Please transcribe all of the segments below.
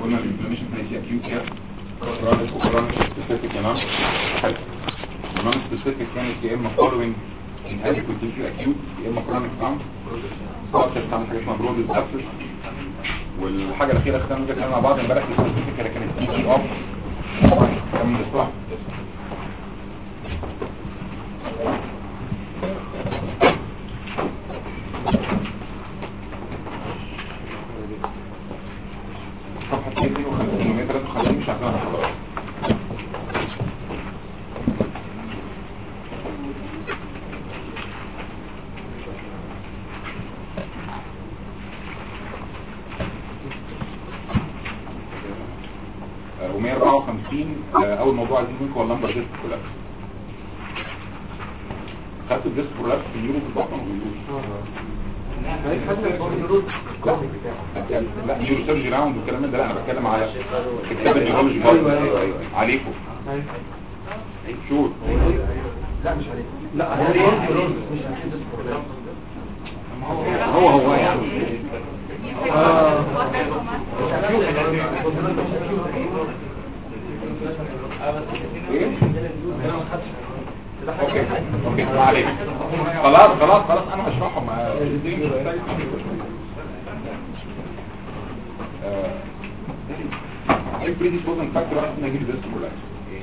قلنا الانفلاميشن هيجي اكيوت كده كرونيك وكرونيك سبيسيفيك يا نعم حلو ونون سبيسيفيك كانت يا اما فولوينج inadequate tissue acute يا اما chronic sound سواء بتعمل حاجه اسمها برودز ابسس والحاجه الاخيره اختارنا كده مع بعض امبارح السبيسيفيك اللي كانت تي جي اوف كمان الصح صفحة 52 153 مش عارفين خلاص و154 اول موضوع عايزين منكم هو اللمبر ديسك كولابس خدت الديسك كولابس في اليورو في البطن لا لا نيورو سيرجي راوند والكلام ده لا انا بتكلم على كتاب النيورولوجي برضه عليكم شور لا مش عليك لا هو هو يعني ايه اوكي اوكي ما عليك خلاص خلاص خلاص انا هشرحهم ايه بريديسبوزنج فاكتور واحد نجيب ديسك كلها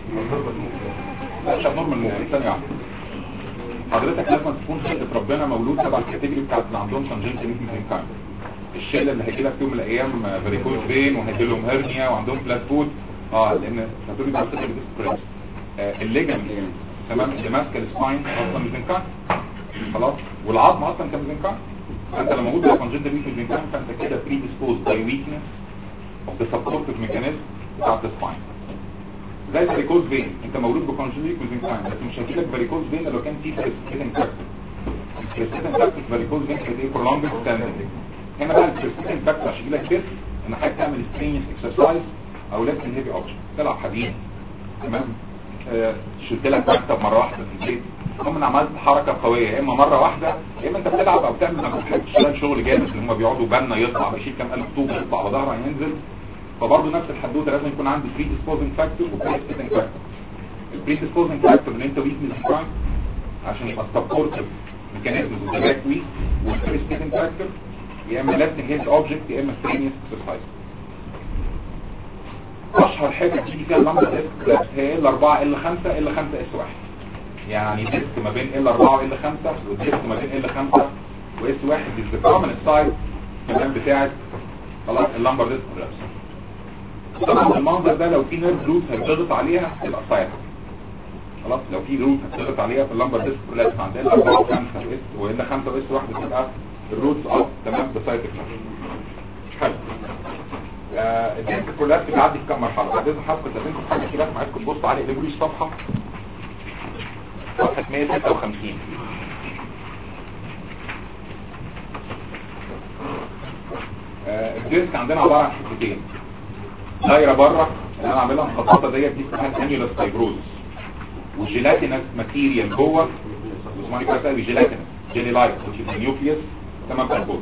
لا مش نورمال موفمنت ثانيه واحده حضرتك لازم تكون خلقة ربنا مولود تبع الكاتيجوري بتاعت اللي عندهم كونجنتال ميكانيكال الشله اللي هيجي لك في يوم من الايام فاريكوز فين وهيجي لهم هرنيا وعندهم فلات فود اه لان هتقولي ده بتبقى ديسبريس آه الليجن تمام اللي ماسكه السباين اصلا ميكانيكال خلاص والعظم اصلا كان ميكانيكال فانت لما موجود في كونجنتال ميكانيكال فانت كده بري ديسبوز باي ويكنس اوف ذا سبورتيف ميكانيزم بتاعت السباين زي الفاريكوز فين انت مولود بكونجنتال ميكانيكال بس مش هيجي لك فاريكوز فين لو كان في بريسبيتنج فاكتور البريسبيتنج فاكتور فاريكوز فين كده ايه prolonged standing هنا بقى البريسبيتنج فاكتور عشان يجيلك تيست ان حضرتك تعمل سترينيس اكسرسايز او لازم هيفي اوبشن تلعب حديد تمام آه شلت لك مكتب مره واحده في البيت المهم انا عملت حركه قويه يا اما مره واحده يا اما انت بتلعب او بتعمل لما بتحب تشتغل شغل جامد اللي هم بيقعدوا بنا يطلع بيشيل كام الف طوب يطلع على ظهره ينزل فبرضه نفس الحدوته لازم يكون عندي بري ديسبوزنج فاكتور وبريسبيتنج فاكتور البري ديسبوزنج فاكتور ان انت ويك ميزيكراين عشان يبقى سبورتيف ميكانيزم وذاك ويك والبريسبيتنج فاكتور يا اما لازم هيد اوبجكت يا اما سترينيس اكسرسايز اشهر حاجه بتيجي فيها اللمبه ديسك هي ال 4 ال 5 ال 5 اس 1 يعني ديسك ما بين ال 4 وال 5 وديسك ما بين ال 5 واس 1 دي الكومن سايز كمان بتاعت خلاص اللمبر ديسك كولابس طبعا المنظر ده لو في نيرف روت هيتضغط عليها تبقى سايد خلاص لو في روت هتضغط عليها في اللمبر ديسك كولابس عند ال 4 و5 واس وال 5 واس 1 بتبقى الروتس اب تمام بسايد حلو الديسك كلها بتعدي في كام مرحله بعد اذن حضرتك تستخدمكم حاجه كده معاكم تبصوا عليه اقلبوا لي الصفحه صفحه 156 الديسك عندنا عباره عن حتتين دايره بره اللي انا عاملها مخططه ديت دي اسمها الانيولس فايبروزس وجيلاتينس ماتيريال جوه واسمها كده تقريبا جيلاتينس جيلي لايك which is the nucleus تمام فايبروزس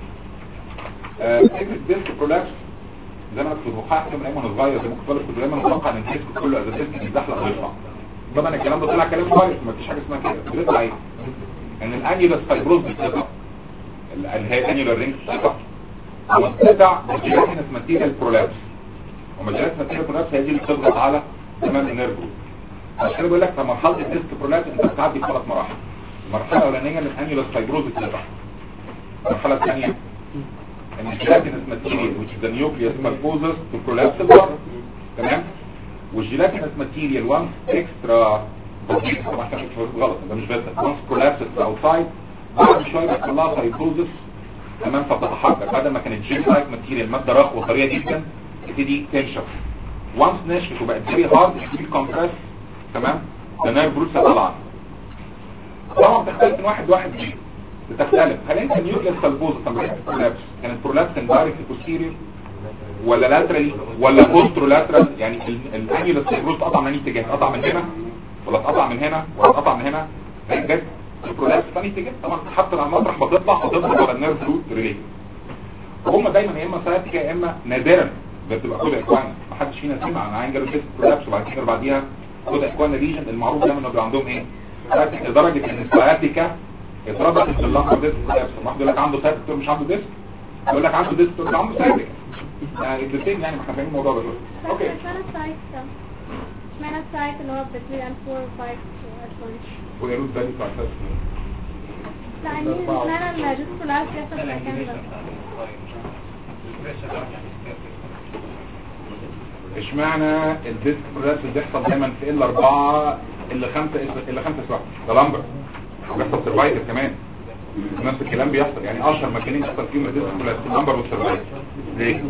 فكره الديسك كولابس زي ما انا كنت بحقق من ايام وانا صغير زي ما كنت طالب كنت دايما متوقع ان الديسك كله از ديسك بيتزحلق ويطلع طبعا الكلام ده طلع كلام كويس مفيش حاجه اسمها كده بيطلع ايه ان الانيولس فايبروز بتقطع اللي هي الانيولار رينج بتقطع وبتقطع الجيلاتينس ماتيريال برولابس ومجالات ماتيريال برولابس هي دي اللي بتضغط على تمام النيرف عشان كده بقول لك في مرحله الديسك برولابس انت بتعدي ثلاث مراحل المرحله الاولانيه من الانيولس فايبروز بتقطع المرحله الثانيه ان الجيلاتينس ماتيريال which is the nucleus pulposes to collapse the blood تمام والجيلاتينس ماتيريال once extra طبعا كان غلط ده مش بس once collapses outside بعد شويه بيحصل لها فايبروزس تمام فبتتحرك بعد ما كانت جيل لايك ماتيريال ماده رخوه طريه جدا تبتدي تنشف وانس نشفت وبقت فيري هارد تبتدي كومبريس تمام ده نيرف روتس طبعا طبعا بتختلف من واحد لواحد دي بتختلف هل انت نيوكليس سالبوزا لما كانت برولابس كانت برولابس دايركت بوستيريور ولا لاترالي ولا بوسترو لاترال يعني الانيولس سالبوزا قطع من اي اتجاه قطع من هنا ولا اتقطع من هنا ولا اتقطع من هنا فاهم البرولابس ثاني اتجاه طبعا حتى على المطرح بتطلع هتضغط على النيرف روت ريليت وهم دايما يا اما سايتيكا يا اما نادرا ده بتبقى كود اكوانا ما حدش فينا سمع عن عين جاله ديسك كولابس وبعد كده بعديها كود اكوانا ريجن المعروف دايما انه بيبقى عندهم ايه لدرجه ان السciatica اتربطت باللمبر ديسك كولابس واحد يقول لك عنده سايتك مش عنده ديسك يقول لك عنده ديسك تقول له عنده سايتك يعني الاثنين يعني ما احنا فاهمين الموضوع ده بس اوكي اشمعنى السايت ده؟ اشمعنى السايت اللي هو between and 4 و 5 و ويرد تاني بتاع اساس لا يعني اشمعنى الجزء كلها بيحصل في المكان ده؟ اشمعنى الديسك كولابس بيحصل دايما في ال 4 ال 5 ال 5 سواء ده لمبر بيحصل سرفايفر كمان نفس الكلام بيحصل يعني اشهر مكانين يحصل فيهم الديسك كولابس اللمبر والسرفايفر ليه؟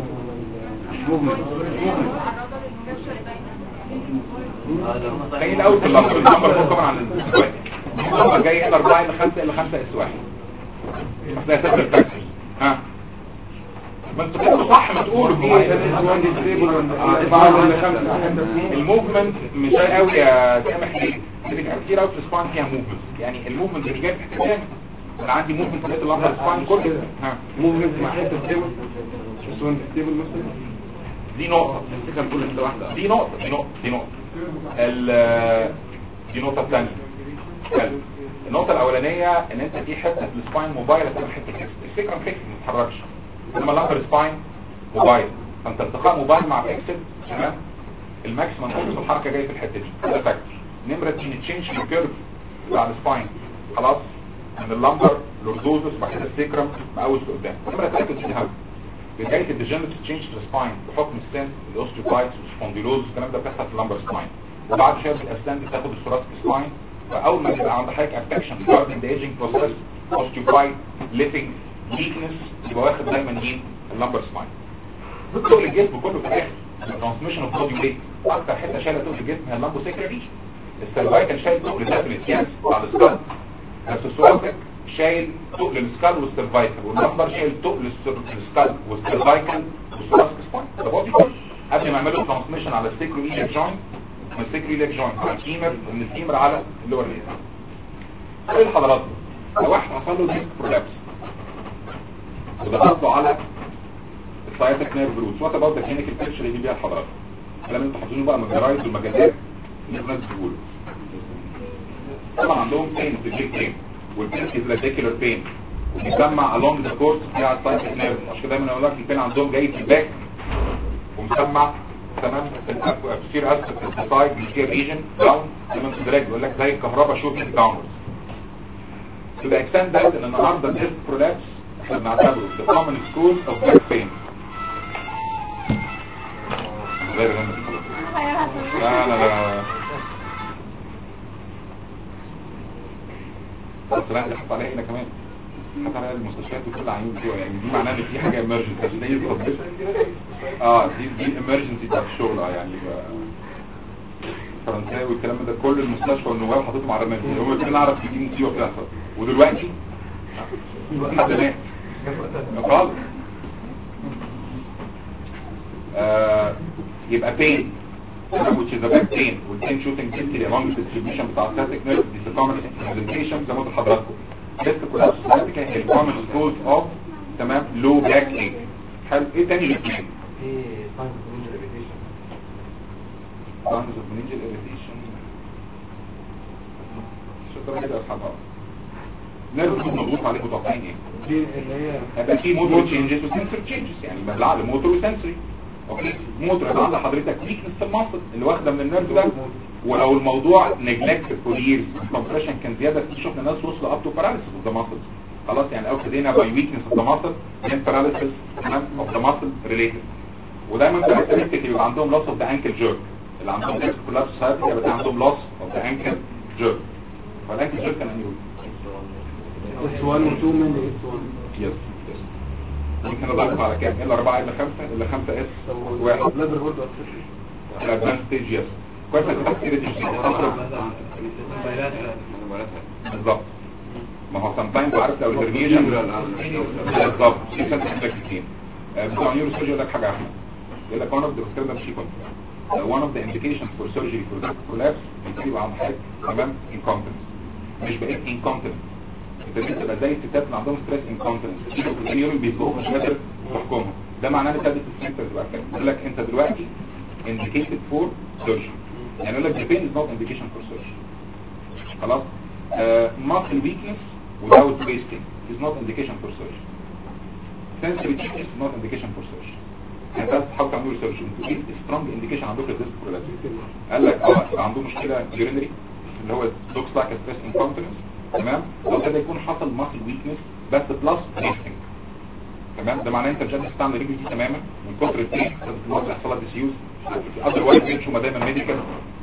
تلاقي الاول في اللمبر اللمبر فوق طبعا عن السرفايفر اللمبر جاي ال 4 ال 5 ال 5 اس 1 هتلاقي سبب التاكسي ها ما انت كده صح ما تقول في الموفمنت مش قوي يا سامح ليه اللي كان كتير قوي في السباين فيها موفمنت يعني الموفمنت مش جاي في حته ثانيه انا عندي موفمنت في اللمبر السباين كله ها موفمنت مع حته ستيبل مش وان ستيبل مثلا دي نقطه الفكره كل حته واحده دي نقطه دي نقطه دي نقطه ال- دي النقطه الثانيه حلو النقطه الاولانيه ان انت في حته في السباين موبايل هتبقى حته فيكس الفكره فيكس ما تتحركش انما اللمبر سباين موبايل فانت ارتقاء موبايل مع الاكسل تمام الماكسيمم فوكس الحركه جايه في الحته دي ده فاكتور نمره 2 تشينج في الكيرف بتاع السباين خلاص من اللمبر لوردوزس وبعد كده السيكرم مقوس لقدام نمره 3 دي هم بدايه الديجنريتيف تشينج في السباين بحكم السنس الاوستيوبايتس والسبونديلوز الكلام ده بيحصل في اللمبر سباين وبعد شويه الاسنان دي تاخد الثوراسيك سباين فاول ما يبقى عند حضرتك افكشن regarding the aging process osteophyte lifting weakness يبقى واخد دايما ايه اللمبر سباين تقل الجسم كله في الاخر الترانسميشن اوف بودي ويت اكتر حته شايله تقل الجسم هي اللمبو سيكري السيرفايكال شايل تقل ديفنت يس على السكال بس الثوراسيك شايل تقل السكال والسيرفايكال واللمبر شايل تقل السكال والسيرفايكال والثوراسيك سباين ده بودي قبل ما يعملوا ترانسميشن على السيكرو ايليك جوينت من السيكرو ايليك جوينت على الفيمر ومن الفيمر على اللور ليز ايه الحضارات لو واحد حصل له ديسك برولابس ودخلت له على السايتك نيرف روتس وات اباوت ذا كلينيكال بيكتشر اللي بيها الحضارات الكلام اللي انتوا حافظينه بقى من الجرايد والمجلات اللي الناس بتقوله طبعا عندهم بين في البيك بين والبين از راديكولار بين وبيسمع along the course بتاع السايتك نيرف عشان كده دايما اقول لك البين عندهم جاي في الباك ومسمع تمام في الابسير اسفل في السايد بيشير ريجن داون زي ما انتوا دراج بيقول لك زي الكهرباء شوتنج داونورز to the extent that ان النهارده الديسك برولابس احنا بنعتبره the common cause of back pain غير غير لا لا لا بس لا ده حط عليها هنا كمان حط عليها المستشفيات وكل عيون بتوع يعني دي معناها ان في حاجه emergency عشان هي التطبيق اه دي دي الامرجنسي بتاعت الشغل اه يعني فرنساوي والكلام ده كل المستشفى والنواب حاططهم على الرمال هم كده نعرف دي مصيبه بتحصل ودلوقتي حد مات خالص آه يبقى pain which is a back pain والpain shooting density along the distribution بتاع static nerve is the common presentation زي ما قلت لحضراتكم لسه كلها سوسايتيكا هي ال common cause of تمام low back pain حلو ايه تاني الاثنين في ساينس من ريبيتيشن signs of meningeal irritation شكرا كده يا اصحاب نيرف مضغوط عليه متوقعين ايه دي اللي هي هيبقى في موتور تشينجز وسنسور تشينجز يعني يبقى العقل موتور وسنسوري اوكي موتور يبقى عند حضرتك ويكنس في المصل اللي واخده من النيرف ده ولو الموضوع نجلكت فور ييرز الكومبريشن كان زياده في شفنا ناس وصلوا اب تو باراليسيس اوف ذا ماسل خلاص يعني الاول ابتدينا باي ويكنس اوف ذا ماسل then paralysis تمام اوف ذا ماسل ريليتد ودايما كاركترستيك يبقى عندهم لوس اوف ذا انكل جيرك اللي عندهم ديسك كولابس سايتك يبقى عندهم لوس اوف ذا انكل جيرك فالانكل جيرك كان انهي اس 1 و 2 من اس 1 يس ممكن اضغط على كام الا 4 الا 5 الا 5 اس واحد بلادر برضه الادفانس ستيج يس كويس انك فتحت سيره بالظبط ما هو سام تايمز عارف لو الهرنيشن بالظبط في سنت كتير بتوع نيورو سيرجي يقول لك حاجه احلى يقول لك one of the الكلام ده مش يكون one of the indications for surgery for disc collapse يبقى يبقى عند حضرتك تمام incompetence مش بقيت incompetence ابتديت تبقى زي الستات اللي عندهم ستريس انكونتنس اليورين بيسبقوا مش قادر تحكمهم ده معناه ان ابتدت السنتر تبقى كده يقول لك انت دلوقتي indicated for surgery يعني يقول لك the pain is not indication for surgery خلاص uh, muscle weakness without wasting is not indication for surgery sensory weakness is not indication for surgery يعني انت تحاول تعملوا ريسيرش انتوا ايه سترونج انديكيشن عندكم للديسك برولابس قال لك اه يبقى عنده مشكله يورينري اللي هو لوكس لايك ستريس انكونتنس تمام او كده يكون حصل ماسل ويكنس بس بلس ريستنج تمام ده معناه انت مش قادر تستعمل رجلك دي تماما من كتر البين لازم المواد يحصل لها ديسيوز اذر وايز بيمشوا ما دايما ميديكال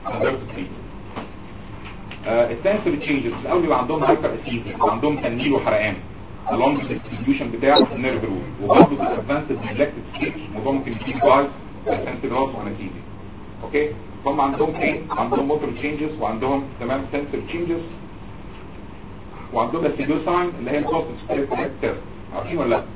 السنسوري تشينجز الاول بيبقى عندهم هايبر اسيزيا عندهم تنميل وحرقان along the distribution بتاع النيرف روت وبرضه في الادفانسد نيجلكتد ستيج الموضوع ممكن يجيب بايز سنسوري لوس وانستيزيا اوكي هم عندهم ايه عندهم موتور تشينجز وعندهم تمام سنسوري تشينجز وعندهم السيدو ساين اللي هي الكوست ستريس تيست عارفين ولا لا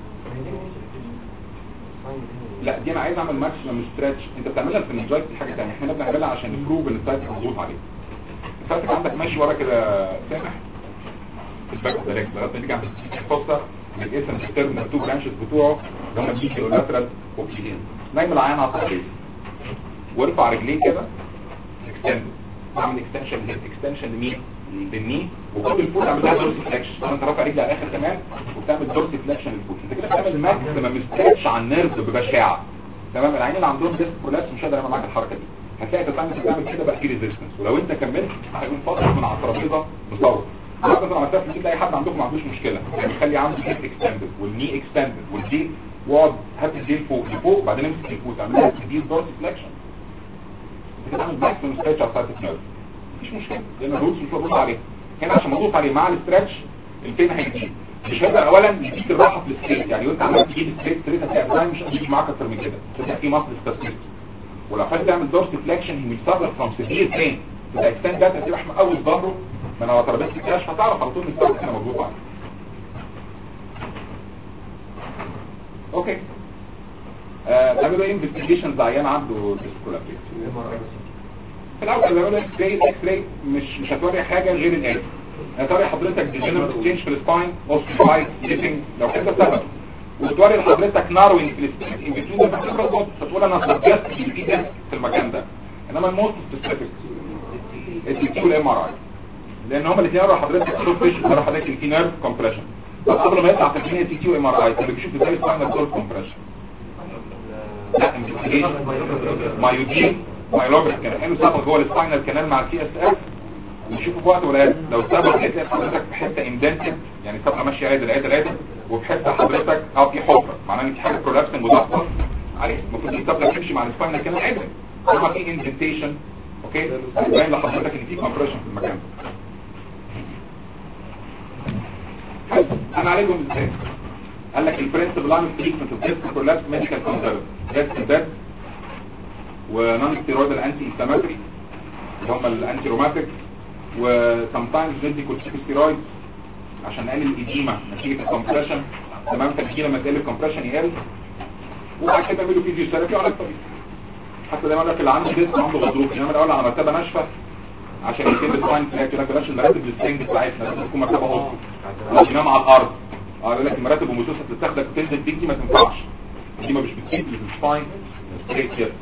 لا دي انا عايز اعمل ماكسيمم ستريتش انت بتعملها في النجايت دي حاجه ثانيه احنا بنعملها عشان نبروف ان السايت مظبوط عليه السايت عندك ماشي ورا كده سامح الباك ده ليك بقى بتيجي عند الفوسطه بتقسم الترم التو برانشز بتوعه اللي هم الديكي واللاترال اوبسيدين نايم العيان على الترابيزه وارفع رجليه كده اكستند اعمل اكستنشن للهيد اكستنشن لمين للني وكل الفوت اعمل لها دورسي فليكشن انت رافع رجلي على الاخر كمان وبتعمل دورسي فليكشن للفوت انت كده بتعمل ماكسيمم ستريتش على النيرف ببشاعه تمام العيان اللي عندهم ديسك كولاس مش قادر يعمل معاك الحركه دي هتلاقي انت بتعمل بتعمل كده بقى في ريزيستنس ولو انت كملت هيقوم فاصل من على الترابيزه مصور حتى لو عملتها في البيت اي حد عندكم ما عندوش مشكله يعني خلي عنده هيد اكستندد والني اكستندد والدي واقعد هات الديل فوق لفوق وبعدين امسك الفوت اعمل لها ديل دورسي فليكشن انت كده عامل ماكسيمم ستريتش على السايتك نيرف مفيش مشكله لان الروتس مش مضغوط عليه هنا عشان مضغوط عليه مع الاسترتش البين هيزيد مش هيبقى اولا يديك الراحه في الستريت يعني وانت عمال تجيب ستريت ستريت هتلاقي الدايم مش هيجي معاك اكتر من كده تبقى في مصل ستاسيت ولو حد تعمل دورسي فليكشن هي مستغرق فروم سيفير بين تبقى اكستند ده هتبقى مقوي ظهره من على ترابيزه الكاش هتعرف على طول الستارت هنا مضغوط عليه اوكي آه بيعملوا ايه انفستيجيشنز عيان عنده ديسكولابيس في الاول كانوا بيعملوا اكس راي الاكس راي مش مش هتوري حاجه غير الاكس هتوري حضرتك ديجنرال تشينج في السباين اوستيفايد سليبنج لو كده سبب وتوري لحضرتك ناروينج في السباين ان بتوين ده بتخرج فتقول انا سجلت في في ده في المكان ده انما الموست سبيسيفيك الدي تي والام ار اي لان هما الاثنين يقروا حضرتك شوف فيش يقروا حضرتك ان في نيرف كومبريشن طب قبل ما يطلع تكلين تي تي وام ار اي اللي بيشوف ازاي سباينال كورد كومبريشن لا انفستيجيشن مايودين مايلوجراف كان حلو سبق جوه السباينال كانال مع السي اس اف ويشوفوا في وقت ولا لو سبق هتلاقي حضرتك في حته اندنتد يعني سبقه ماشيه عادل عادل عادل وفي حته حضرتك اه في حفره معناه ان في حاجه برولابسنج وضغطه عليه المفروض السبقه تمشي مع السباينال كانال عادل انما في اندنتيشن اوكي باين لحضرتك ان في كومبريشن في المكان حلو انا عليهم ازاي قال لك البرنسبل لاين تريتمنت اوف ديسك برولابس ميديكال كونسرف ريست بيد ونون ستيرويدال انتي انفلاماتوري اللي هم الانتي روماتيك وسام تايمز ندي كورتيكوستيرويد عشان نقلل الايديما نتيجه الكومبريشن تمام فالجي لما تقل الكومبريشن يقل وبعد كده يعملوا فيزيوثيرابي على الطريق حتى زي ما قال لك اللي عنده ديسك عنده غضروف انما الاول على مرتبه ناشفه عشان يتم الفاين فلاك لك بلاش المراتب السترينج بتاعتنا لازم تكون مرتبه هوست مش ينام على الارض اه يقول لك المراتب ومسوسه تستخدم تنزل بيك دي ما تنفعش دي ما مش بتسيب السباين ستريت كده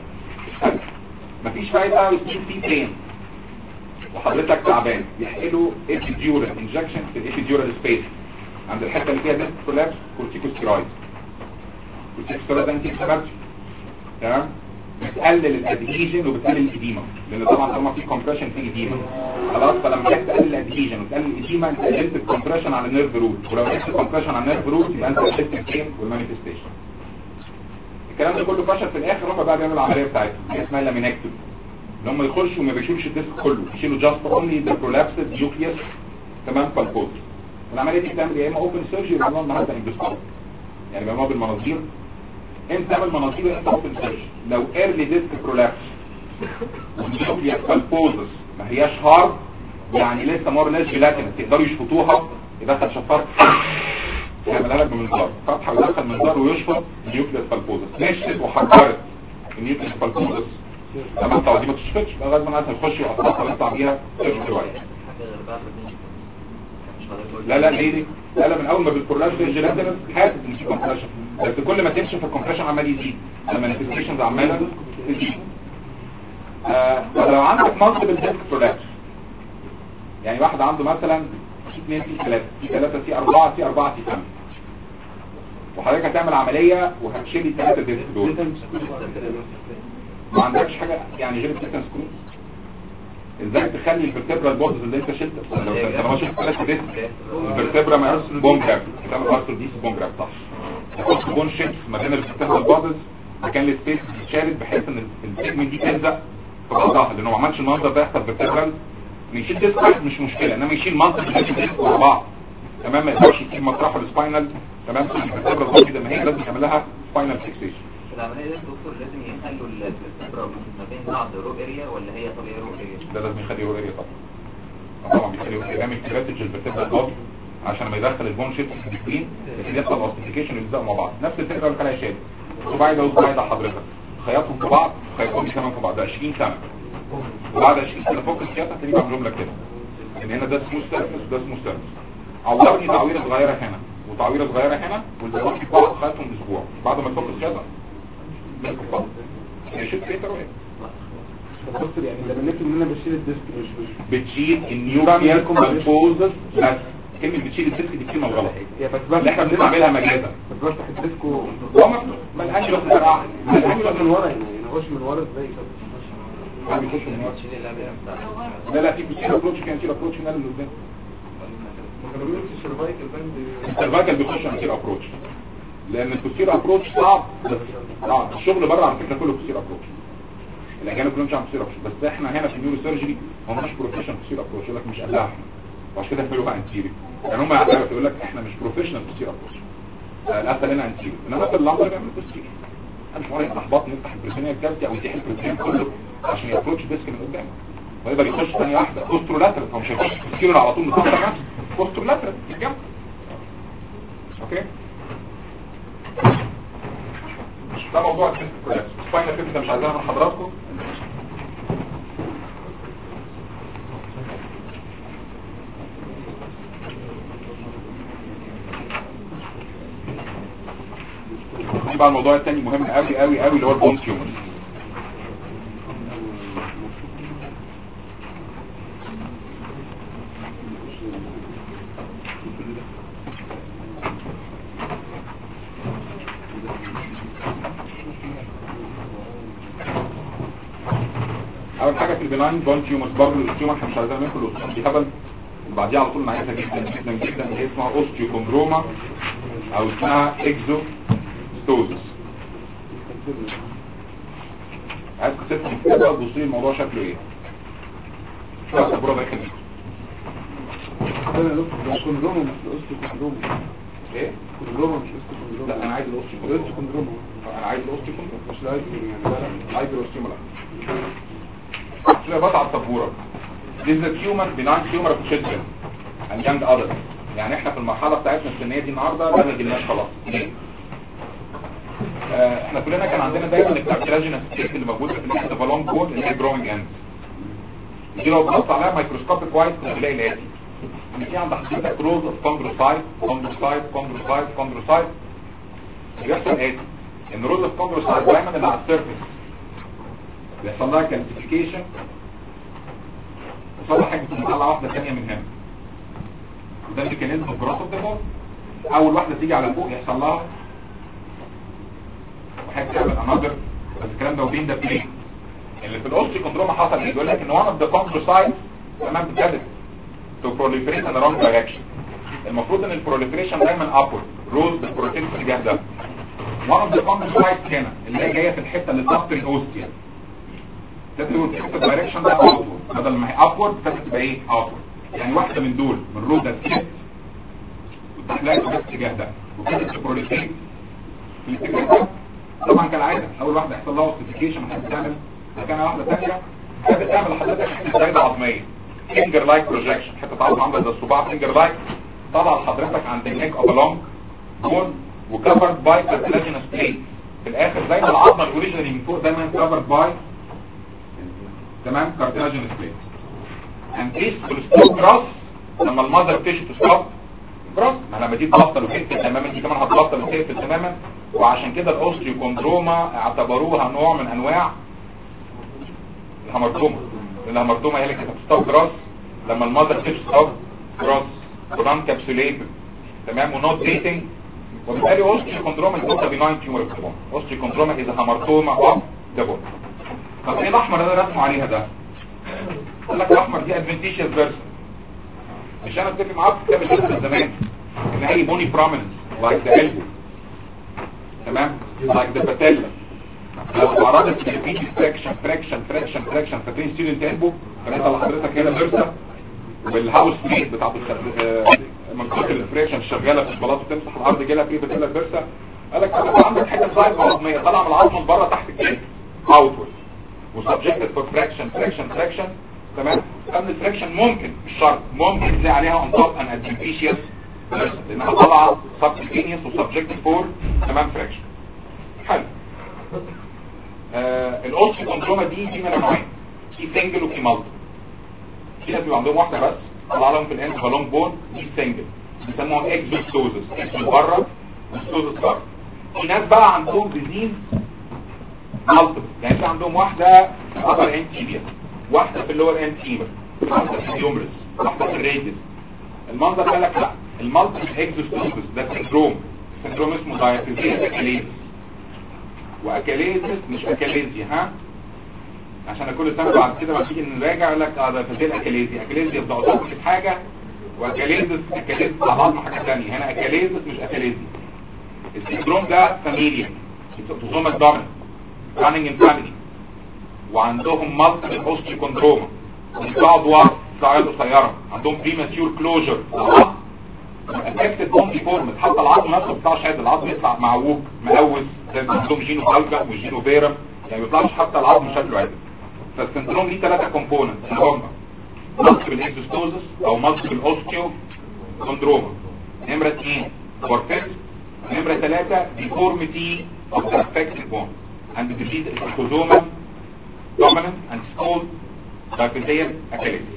مفيش فايده ويصير فيه بين وحضرتك تعبان يحقلوا ابيديورال انجكشن في الابيديورال سبيس عند الحته اللي فيها ديسك كولابس كورتيكوستيرويد كورتيكوستيرويد انتي انفلاماتوري تمام بتقلل الادهيجن وبتقلل الاديمه لان طبعا طالما في كومبريشن في اديمه خلاص فلما تيجي تقلل الادهيجن وتقلل الاديمه انت قللت الكومبريشن على النيرف روت ولو قللت الكومبريشن على النيرف روت يبقى انت قللت البين والمانيفستيشن الكلام ده كله فشل في الاخر هم بقى بيعملوا العمليه بتاعتهم اللي اسمها لامينكتوم اللي هم يخشوا وما بيشيلوش الديسك كله يشيلوا جاست اونلي ذا برولابسد نيوكليوس تمام فالكوز العمليه دي بتعمل يا اما اوبن سيرجري يا اما النهارده انجستول يعني بيعملوها بالمناظير انت تعمل مناظير انت اوبن سيرجري لو ايرلي ديسك برولابس والنيوكليوس فالكوزس ما هياش هارد يعني لسه مور لاش جيلاتين تقدروا يشفطوها يدخل شفاط يعملها لك بمنظار فتحه ويدخل منظار ويشفط النيوكليوس فالكوزس نشفت وحجرت النيوكليوس فالكوزس لما انت دي ما تشفتش لغايه ما الناس هتخش وهتطلع ويطلع بيها سيرجري واحد لا لا ليه دي لا لا من اول ما بالكورلاج الجلاندرس حاسس ان في كومبريشن بس كل ما تمشي في الكومبريشن عمال يزيد المانيفستيشنز عماله تزيد آه طب لو عندك مالتيبل ديسك كولابس يعني واحد عنده مثلا سي 2 سي 3 سي 3 سي 4 سي 4 سي 5 وحضرتك هتعمل عمليه وهتشيل الثلاثه ديسك دول ما عندكش حاجه يعني غير السكن سكرو ازاي تخلي الفرتبرا بودز اللي انت شلت لو انت ما شفت ثلاث ديسك الفرتبرا ما بون جراب تعمل ارثر ديس بون جراب صح تحط بون شيبس ما بين الفرتبرا بودز مكان السبيس بتشارد بحيث ان السيجمنت دي تلزق في بعضها لانه ما عملش المنظر ده يحصل فيرتبرال يشيل ديسك واحد مش مشكله انما يشيل منطقه ديسك ورا بعض تمام ما يقدرش يسيب مطرحه السباينال تمام الفرتبرا بودز زي ما هي لازم يعمل لها سباينال فيكسيشن في العملية دي الدكتور لازم يخلوا الفبرة ما بين بعض رو اريا ولا هي طبيعي رو اريا ده لازم يخلي رو اريا طبعا طبعا بيخلي رو اريا استراتيجي الفرتبرا بودز عشان لما يدخل البون شيبس في السكرين يبتدي يحصل اوستيفيكيشن ويلزقوا مع بعض نفس الفكره اللي كان شاد صباعي ده وصباعي ده حضرتك خيطهم في بعض خيطهم كمان في بعض ده 20 سنه وبعد 20 سنه فوق الخياطه هتلاقيه بعملهم لك كده ان هنا ده سموث سيرفيس وده سموث سيرفيس عورني تعويره صغيره هنا وتعويره صغيره هنا والزقهم في بعض خيطهم اسبوع بعد ما تفك الخياطه مسكوا في بعض هي شيت كريتر وهي دكتور يعني لما نفهم ان انا بشيل الديسك مش مش بتشيل النيوكليير كومبوزز بس كلمه بتشيل الديسك دي كلمه غلط هي بس اللي احنا بنستعملها مجازا بس بفتح الديسك و هو مفتوح ما الانجل فرقع ما الانجل من ورا يعني انا اخش من ورا ازاي ما بيخش من ورا لا لا في بيصير ابروتش كان يصير ابروتش من اللي قدام ما بيقولش السيرفايكال باند السيرفايكال بيخش عن كتير ابروتش لان الكوستير ابروتش صعب بس صعب الشغل بره على فكره كله كوستير ابروتش الاجانب كلهم مش عم كوستير ابروتش بس احنا هنا في النيورو سيرجري هم مش بروفيشنال كوستير ابروتش يقول لك مش قدها احنا وعشان كده يعملوها انتيري يعني هم يعتبروا يقول لك احنا مش بروفيشنال كوستير ابروتش الاسهل هنا انتيري انما في اللحظه بيعمل كوستير انا مش مريض احباط نفتح البروتينيه الكالسي او يتيح البروتين كله عشان يابروتش ديسك من قدام ويقدر يخش ثانيه واحده كوسترو لاترال هو مش هيخش كوستيرو على طول مكسر نفسه كوسترو لاترال في الجنب اوكي ده موضوع الديسك كولابس سباينال فيبس مش عايزينها من حضراتكم دي بقى الموضوع الثاني مهم قوي قوي قوي اللي هو البون تيومر اول حاجه في البناين بون تيومرز برضه التيومر احنا مش عايزين ندخل الاوستيوم دي هبل وبعديها على طول نعيشها جدا جدا جدا اللي هي اسمها اوستيوكوندروما او اسمها اكزوستوزس عايز كتبت كده وتبص لي الموضوع شكله ايه شو السبوره ده كده انا دكتور ده كوندروما مش الاوستو كوندروما ايه كوندروما مش اوستو كوندروما لا انا عايز الاوستيوكوندروما اوستو كوندروما انا عايز الاوستيوكوندروما مش لايف يعني لا لا عايز الاوستيوما لا شويه بقى على السبوره This is a tumor, benign tumor of children and young adults. يعني احنا في المرحلة بتاعتنا السنية دي النهاردة ده ما جبناش خلاص. ليه؟ آه، احنا كلنا كان عندنا دايما الكارتلاجينس ستيت اللي موجودة في الهيد فالون بون اللي هي جروينج اند. دي لو بص عليها مايكروسكوبيك كويس هتلاقي الاتي. ان في عند حضرتك روز اوف كوندروسايت كوندروسايت كوندروسايت كوندروسايت بيحصل اتي ان روز اوف كوندروسايت دايما اللي على السيرفيس بيحصل لها كالسيفيكيشن وصلح حاجة تطلع واحدة ثانية من هنا وده ميكانيزم في راس الدماغ اول واحدة تيجي على فوق يحصل لها وحاجة تعمل انذر بس الكلام ده وبين ده بلين اللي في الاوستيكوندروما حصل ايه بيقول لك ان one of the chondrocytes تمام ابتدت to proliferate in the wrong direction المفروض ان البروليفريشن دايما upward رول بالبروتين في الاتجاه ده one of the chondrocytes هنا اللي هي جايه في الحته اللي تحت الاوستيا تبقى في الدايركشن ده outward بدل ما هي upward ابتدت تبقى ايه outward يعني واحده من دول من رول ده سكت وتحلقها في الاتجاه ده وابتدت تبروليفريت في الاتجاه ده طبعا كالعاده اول واحده يحصل لها اوستيفيكيشن هتبدا تعمل مكانها واحده ثانيه هتبدا تعمل لحضرتك حته زايده عظميه فينجر لايك بروجكشن حته عظم عامله زي الصباع فينجر لايك طبعا حضرتك عند النيك ابلونج بون وكفرد باي كارتلاجينس بليت في الاخر زي ما العظمه الاوريجينالي من فوق دايما كفرد باي تمام كارتلاجينس بليت and this will stop cross لما المذر تيشو تستوب جراس ما لما دي تبطل وتقفل تماما دي كمان هتبطل وتقفل تماما وعشان كده الاوستيوكوندروما اعتبروها نوع من انواع الهمرتوما الهمرتوما هي اللي كانت بتستوب جراس لما المذر تيشو تستوب جراس ونان كابسوليتد تمام ونوت ديتنج وبالتالي اوستيوكوندروما is not a benign tumor of the bone اوستيوكوندروما is a hamartoma of the bone طب ايه الاحمر اللي انا رسمه عليها ده قال لك الاحمر دي ادفنتيشيوس فيرسون مش انا اتفق معاك في كتاب الجسم زمان ان هي بوني بروميننس لايك ذا elbow تمام لايك ذا patella لو عرضت الفيديو فراكشن فراكشن فراكشن فراكشن فاكرين ستودنت elbow فانت لحضرتك هنا فيرسا والهاوس ميت بتاعت الخ- آه، من كتر الفريشن شغاله في البلاط وتمسح الارض جالها فيه بتقول لك فيرسا قال لك طب انت عندك حته سايد عظميه طالعه من العظم من بره تحت الجلد اوتورد وسبجكتد فور فراكشن فراكشن فراكشن تمام قبل الفراكشن ممكن مش شرط ممكن تلاقي عليها اون توب ان ادفنتيشيوس لانها طالعه سبكتينيوس وسبجكتد فور تمام فراكشن حلو آه الاوستيوكوندروما دي في منها نوعين في سنجل وفي مالتي في ناس بيبقى عندهم واحده بس طلع لهم في الاند بالون بون دي سنجل بيسموها اكزوستوزس اكزوس بره وستوزس بره في ناس بقى عندهم ديزيز مالتيبل يعني في عندهم واحده في الابر اند تيبيا واحده في اللور اند تيبر واحده في اليومرس واحده في الريدس المنظر قال لك لا المالتيبل اكزوستوزس ده سندروم سندروم اسمه دايفيزيا اكاليزس واكاليزس مش اكاليزيا ها عشان كل سنه بعد كده ما تيجي نراجع يقول لك اه ده فازيل اكاليزي اكاليزي يبقى قصادك حاجه واكاليزس اكاليزس على بعض حاجه ثانيه هنا اكاليزس مش اكاليزي السندروم ده فاميليا اوتوزومال دوميننت راننج ان فاميلي وعندهم مالتيبل اوستيوكوندروما بيطلعوا ادوار بيطلعوا قصيره عندهم بريماتيور كلوجر افكتد بون ديفورمت حتى العظم نفسه ما بيطلعش عادي العظم يطلع معوج مقوس زي ما عندهم جينو فالكا وجينو فيرم يعني ما بيطلعش حتى العظم شكله عادي فالسندروم ليه ثلاثه كومبوننت اللي هم مالتيبل اكزوستوزس او مالتيبل اوستيو كوندروما نمره 2 بورفيكس نمره 3 ديفورميتي of the affected bone and the disease is autosomal dominant and it's called diaphyseal achilles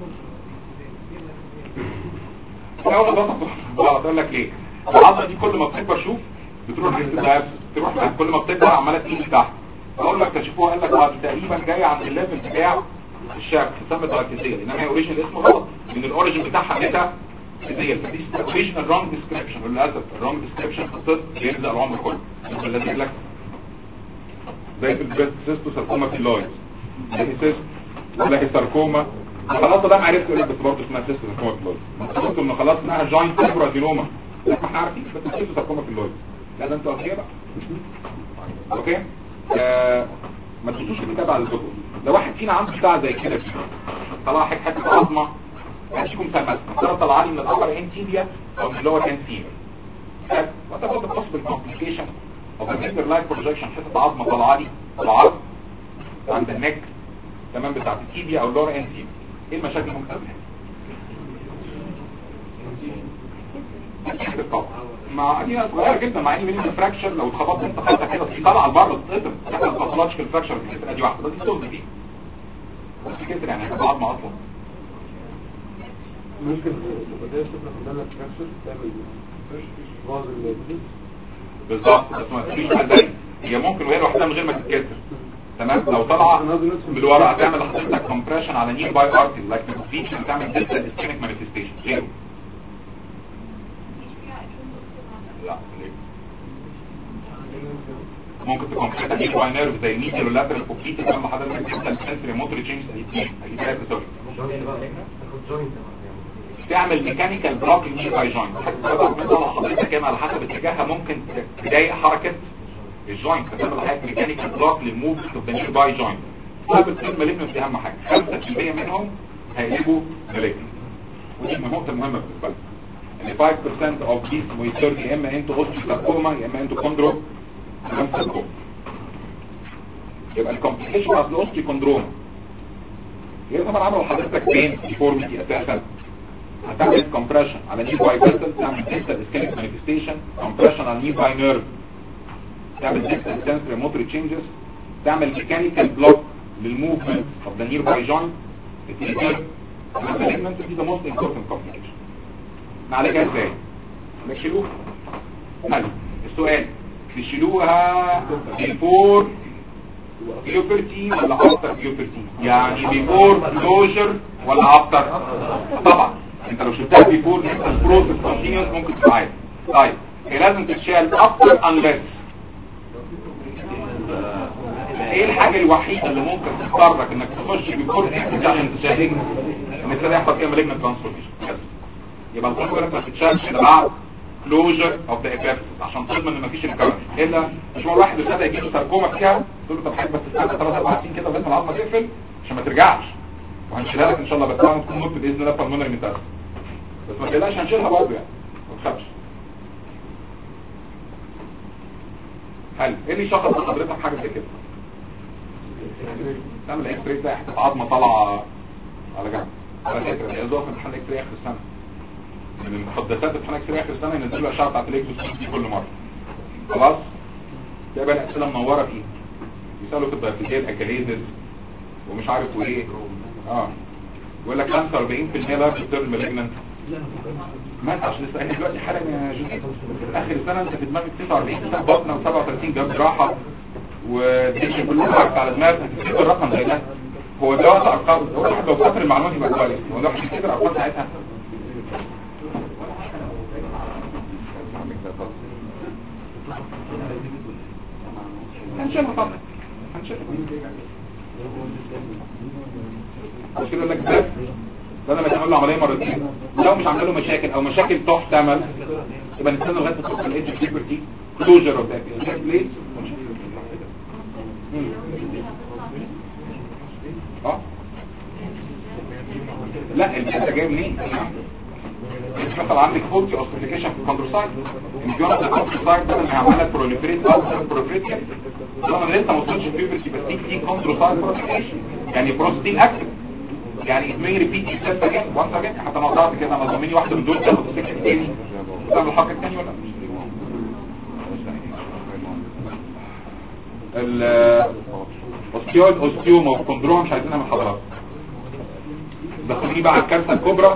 اول بسط بقول لك ليه العضله دي كل ما بتكبر شوف بتروح ناحيه الدايبس تروح ناحية- كل ما بتكبر عماله تيجي تحت اقول لك تشوفوها قال لك اه دي تقريبا جايه عند الليفل بتاع الشاب تسمى دايبيزيال انما هي اوريجينال اسمه غلط لان الاوريجين بتاعها ميتا فيزيال فدي اوريجينال رونج ديسكريبشن وللاسف الرونج ديسكريبشن في الطب بيلزق العمر كله الذي يقول لك زي في البريست سيستو ساركوما في اللويد زي سيست ولا هي ساركوما خلاص ده ما عرفت يقول لك بس برضه اسمها سيستو ساركوما في اللويد ما انت قلت انه خلاص انها جاينت فيبرادينوما لا ما احنا عارفين بس سيستو ساركوما في اللويد لا ده انتوا اوكي بقى اوكي آه ما تبصوش الكتاب على الدكتور لو واحد فينا عنده بتاع زي كده فيه طلع حته حته عظمه هديكم مثال مثلا مثلا طلع لي من الابر انتيبيا او من اللور انتيبيا وده برضه possible complication of a finger like projection حته عظمه طالعه لي العظم عند النك تمام بتاعت التيبيا او اللور انتيبيا ايه المشاكل اللي ممكن تقابلها؟ القطع. مع دي صغيره جدا مع ان مين فراكشر لو اتخبطت انت خبطه كده في طالعه لبره تتقطم احنا ما بنطلعش في الفراكشر في الحته دي واحده بس دي صلب دي بس كده يعني هتبقى عظمه اصلا ممكن البداية تبقى قدامك فراكشر تعمل باظ الجزء بالظبط بس ما تفيش ازاي هي ممكن وهي لوحدها من غير ما تتكسر تمام لو طالعه من ورا هتعمل لحضرتك كومبريشن على نير باي ارتي لايك فيتش بتعمل ديستال اسكيميك مانيفستيشن غيره لا ليه؟ ممكن تكون حاجه نير باي نيرف زي الميديال واللاترال فوكيت لما حضرتك ديستال سنسوري موتور تشينج الاثنين الاثنين سوري تعمل ميكانيكال بلوك للنير باي جوينت حضرتك هنا على حسب اتجاهها ممكن تضايق حركه الجوينت فتعمل حاجه ميكانيكال بلوك للموفمنت اوف ذا نير باي جوينت طب السيل مالجنس دي اهم حاجه 5% منهم هيقلبوا مالجنس ودي نقطه مهمه بالنسبه لنا ان 5% of these will turn يا اما انتو اوستيوساركوما يا اما انتو كوندرو ساركوما يبقى الكومبليكيشن بتاعت الاوستيوكوندروما هي طبعا عملوا لحضرتك بين ديفورميتي اساسا هتعمل كومبريشن على نير باي فيسل تعمل ديستال اسكيميك مانيفستيشن كومبريشن على نير باي نيرف تعمل ديستال سنسوري موتور تشينجز تعمل ميكانيكال بلوك للموفمنت اوف ذا نير باي جوينت التريجر المالجنانت دي ذا موست امبورتنت كومبليكيشن نعالجها ازاي نشيلوها حلو السؤال نشيلوها بيفور بيوبرتي ولا افتر بيوبرتي يعني بيفور كلوجر ولا افتر طبعا انت لو شلتها بيفور البروسيس كونتينيوس ممكن تبقى عادي طيب هي لازم تتشال افتر انلس ايه الحاجة الوحيدة اللي ممكن تضطرك انك تخش بيفور عشان تشاهد ان كده يحصل فيها مالجنت ترانسفورميشن بس يبقى الكونفرنس ما تتشالش الا بعد كلوجر اوف ذا ابيفيس عشان تضمن ان مفيش ريكفرنس الا مش مره واحد ابتدى يجي له ساركوما فيها تقول له طب حاجه بس استنى 3 4 سنين كده لغايه ما العظمه تقفل عشان ما ترجعش وهنشيلها لك ان شاء الله بس بعد ما تكون مت باذن الله بالمونري ميتاز بس ما تقلقش هنشيلها برضه يعني ما تخافش حلو ايه اللي شخص لحضرتك حاجه زي كده تعمل اكس راي تلاقي حته عظمه طالعه على جنب على فكره هي ظروف امتحان اكس راي اخر السنه من المحدثات امتحان اكس راي اخر السنه ينزلوا الاشعه بتاعت الاكزوسكوب دي كل مره خلاص ده بقى الاسئله منوره فيه يسالوا في الدايفيزيال اكاليزز ومش عارف وايه اه يقول لك 45% لارج تيرم مالجنانت ما انت عشان لسه دلوقتي حالا يا جوزيف اخر السنه انت في دماغك 49 سنه بطنه و37 جاب جراحه والدنيا كلها عارف على دماغك هتفتكر الرقم زي ده هو ده وقت ارقام هو الواحد لو فاكر المعلومات يبقى كويس هو ده واحد يفتكر ارقام ساعتها هنشيلها طبعا هنشيلها مش كده لك بس ده لما تعمل له عمليه مرتين لو مش عامل له مشاكل او مشاكل تحتمل يبقى نستنى لغايه ما توصل الايدج ليبرتي كلوجر اوف ذات بليز اه لا الجنة جاي منين مش مثلا عندك فولتي اوستيفيكيشن في الكوندروسايت الجنة الكوندروسايت ده اللي هيعملها بروليفريت او بروليفريت طبعا لسه ما وصلش بيبرتي بس دي في كوندروسايت بروتيكيشن يعني بروستين اكتف يعني it may repeat itself again once again حتى انا وضعت كده انا ضمني واحده من دول تاخد السكه تاني تعمل الحركه الثانيه ولا الاوستيويد اوستيوما وكوندروما مش عايزينها من حضرتك دخلوني بقى على الكارثه الكبرى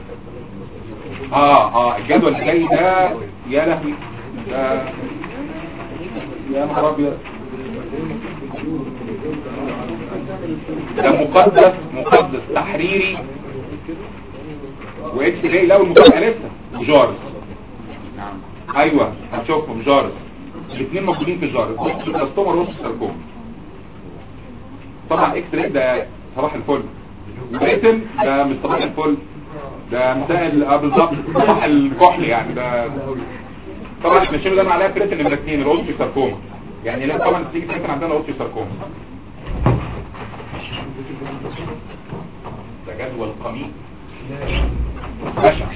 اه اه الجدول اللي جاي ده يا لهوي ده يا نهار ابيض ده مقدس مقدس تحريري واكس راي لو المفاجاه لسه وجارس نعم ايوه هتشوفهم جارس الاثنين موجودين في جارس بلاستوما روس ساركوما طبعا اكس راي ده صباح الفل وريتن ده مش صباح الفل ده مسائل اه بالظبط صباح الكحل يعني ده طبعا احنا شنو ده عليها بريتن نمره اثنين روس ساركوما يعني لا طبعا تيجي تفتح عندنا روس ساركوما ده جدول قميء بشع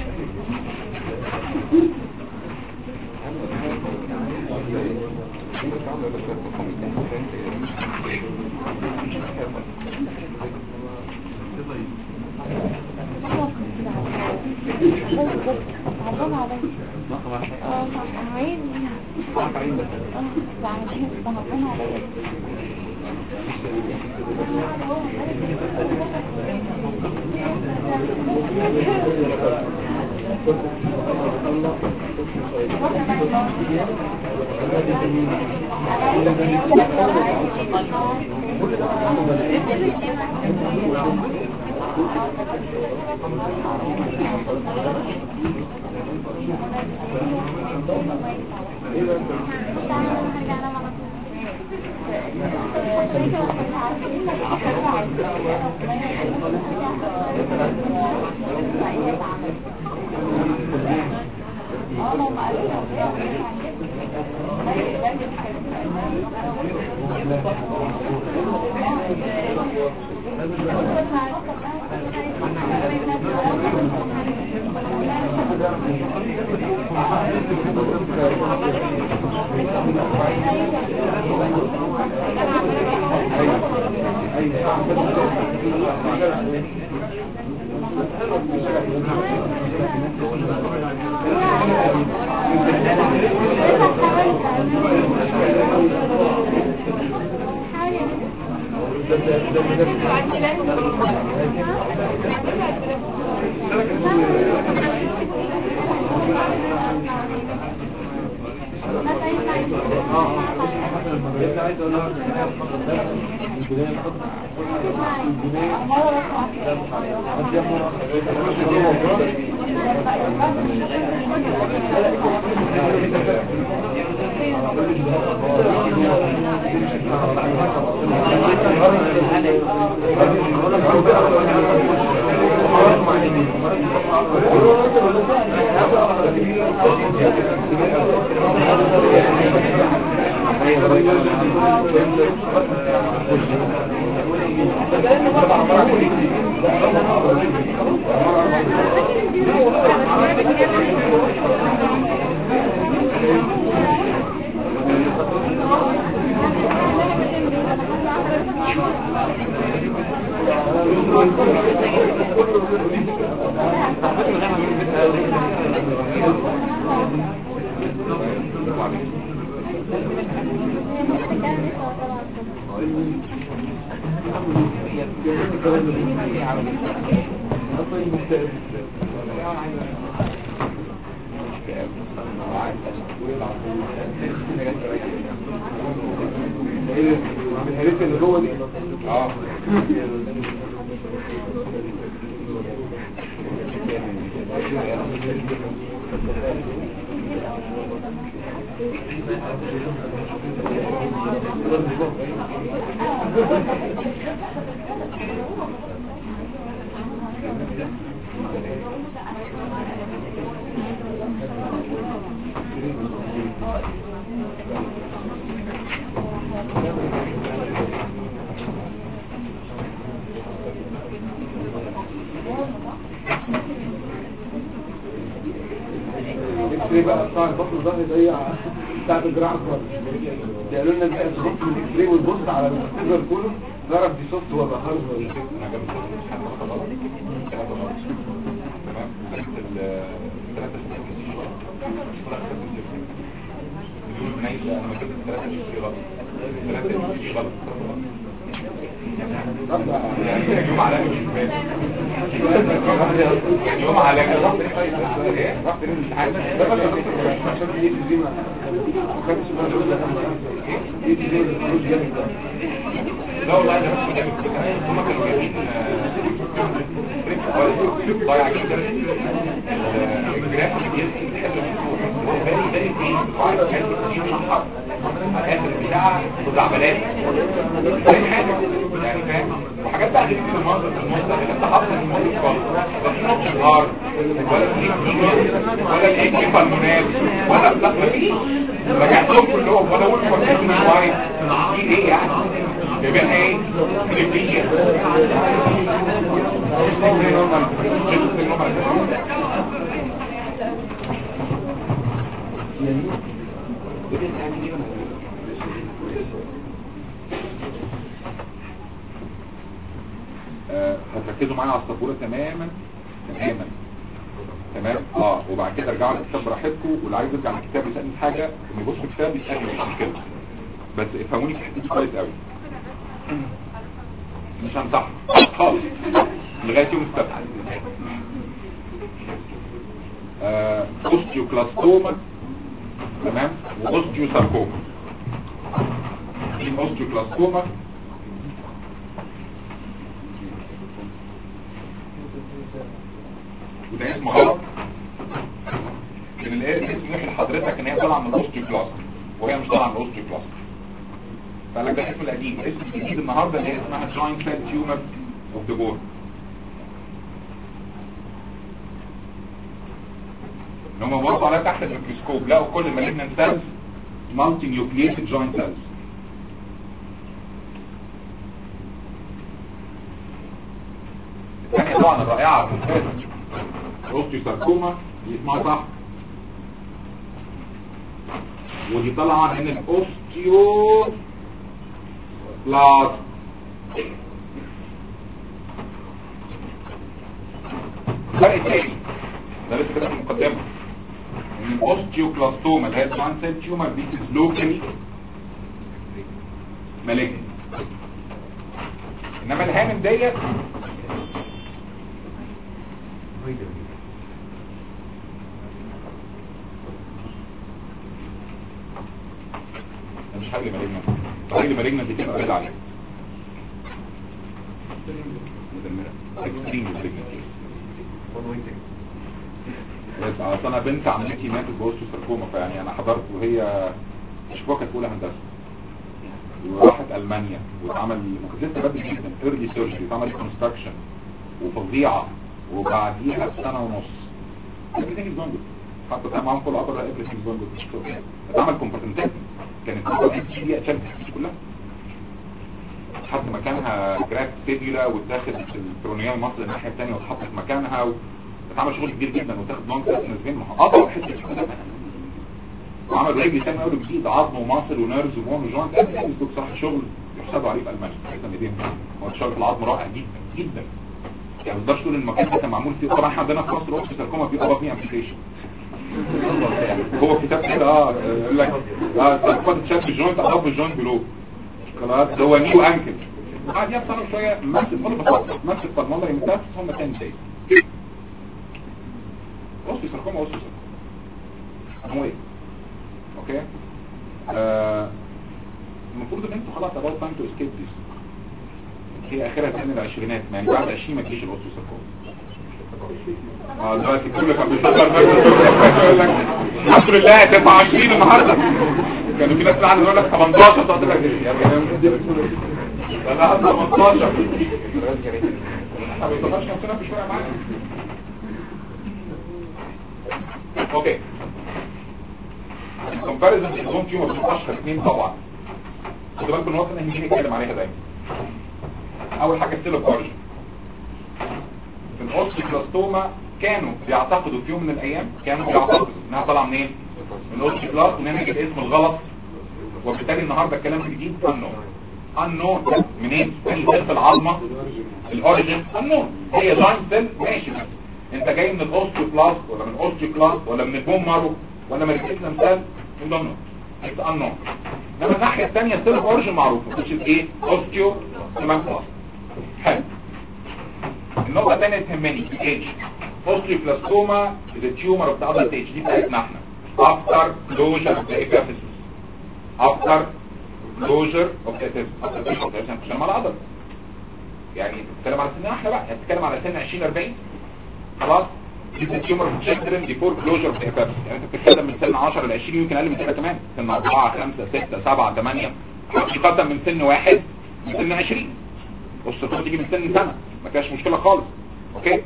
انت عايز اقول لك البدايه نحط الهريسه اللي جوه دي اه الاكس بقى بتاع البطن الظهري اللي هي بتاعت الجراحه الكويس قالوا لنا بقى تبص من الاكس راي وتبص على الفيجر كله تعرف دي سوفت ولا هارد ولا إيه. انا جبت ثلاثة غلط ثلاثة غلط تمام جبت الثلاثة ماشي انا جبت الثلاثة شيء غلط الثلاثة شيء غلط يعني يوم على يوم على ايه رحت للامتحان ده بس عشان دي دي ما ما كانش ما جوز لها دي دي دي مش جامد ده لا والله انا مش جايب كده هم كانوا جايبين ضايع جدا الجراف اللي بينزل تحس ان بالي بالي فين وعارف كان في محط حاجات البتاع خزعبلات زي حاجه يعني فاهم وحاجات بقى غير المنظر المنظر اللي انت حاطط المنظر خالص لا في نقطه النهار ولا في ولا الايه كيف المنال ولا لا مفيش رجعت لهم كلهم ولا قلت مفيش من وايد في ايه يعني يبقى ايه فيليبينيا هتركزوا معايا على السبوره تماما تماما تمام اه وبعد كده ارجعوا للكتاب براحتكم واللي عايز يرجع للكتاب يسالني في حاجه لما يبص في الكتاب يسالني مش مشكله بس افهموني في الحته دي كويس قوي مش هنصح خالص لغايه يوم السبت آه، اوستيوكلاستوما تمام واوستيوساركوما مين اوستيوكلاستوما وده اسمه غلط لان الايه اسمه يحيى لحضرتك ان هي طالعه من اوستيوكلاست وهي مش طالعه من اوستيوكلاست فقال لك ده الاسم القديم الاسم الجديد النهارده اللي هي اسمها جوينت سيل تيومر اوف ذا بون ان هم بصوا عليها تحت الميكروسكوب لقوا كل المالجنان سيلز مالتي نيوكليتد جوينت سيلز الثانية طبعا الرائعة الممتازة الاوستيو ساركوما دي اسمها صح ودي طالعة من الاوستيو بلاست فرق تاني ده لسه كده في المقدمة ان الاوستيوكلاستوما اللي هي الجوان سيل تيومر دي is locally malignant انما الهامن ديت ده مش حاجه مالجنا حاجه مالجنا دي كده قليل عليها مدمره اكستريم مالجنا بس اصل انا بنت عمتي ماتت بوسط ساركوما فيعني انا حضرت وهي اشباك كانت اولى هندسه وراحت المانيا واتعمل ما كنت لسه بدري جدا ايرلي سيرجري اتعمل كونستراكشن وفظيعه وبعديها بسنه ونص everything is going good حتى كان معاهم كل عبر everything is going good اتعمل كومباتنتات كانت الكومباتنت دي اتشالت كلها حط مكانها جراك سيبيولا واتاخد البرونيال مصر الناحيه الثانيه واتحطت مكانها و... اتعمل شغل كبير جدا وتاخد لونج تاسنس بين قطعوا حته كده وعمل رجل تاني اول جديد عظم ومصل ونيرز ومون وجوانت ايه بصراحه شغل يحسدوا عليه في المانيا حته ايديهم هو شغل في العظم رائع جدا جدا يعني ما تقدرش تقول المكان ده كان معمول فيه طبعا احنا عندنا في مصر اوكسي ساركوما في ابا فيه امبليكيشن هو كتاب كده اه يقول لك اه ساركوما تشاف الجوينت اباف الجوينت بلو خلاص ده هو نيو انكل بعد يا بصراحه شويه ماسك كل بساطه ماسك بالمونري ميتاستس هم تاني دايز اوسي ساركوما اوسي ساركوما هو ايه اوكي آه، المفروض ان انتوا خلاص about time to escape this هي اخرها سن العشرينات يعني بعد 20 ما تجيش الاوسي ساركوما اه دلوقتي كله كان بيفكر بقى يقول لك الحمد لله 29 النهارده كانوا في ناس قاعده يقول لك 18 تقعد لك يا لا 18 احنا ما بنفكرش نفسنا في شويه معانا اوكي الكومباريزن سيزون تيومر بتبقى اشهر اثنين طبعا خدوا بالكم النقطه اللي هنيجي نتكلم عليها دايما اول حاجه ستيل اوف اوريجن في الاوستيكلاستوما كانوا بيعتقدوا في يوم من الايام كانوا بيعتقدوا انها طالعه منين من الاوستيكلاست ونعمل الاسم الغلط وبالتالي النهارده الكلام الجديد انون انون منين من في العظمه الاوريجن انون هي جاينت سيل ماشي بس انت جاي من الاوستيوبلاست ولا من الاوستيوكلاست ولا من البون مارو ولا من الاسلام سيل you don't know it's unknown انما الناحيه الثانيه سيل اوريجن معروفه which is ايه اوستيو حلو النقطة الثانية تهمني age osteoblastoma is a tumor of the adult age دي بتاعتنا احنا after closure of the epiphysis after closure of the epiphysis after closure of the epiphysis بتتكلم على عضل يعني بتتكلم على سننا احنا بقى يعني بتتكلم على سن 20 40 خلاص This is tumor of children before closure of the epiphysis يعني انت بتتكلم من سن 10 ل 20 يمكن اقل من كده كمان سن 4 5 6 7 8 حقيقة من سن واحد من سن 20 والصفات تيجي من سن سنة ما كانش مشكلة خالص اوكي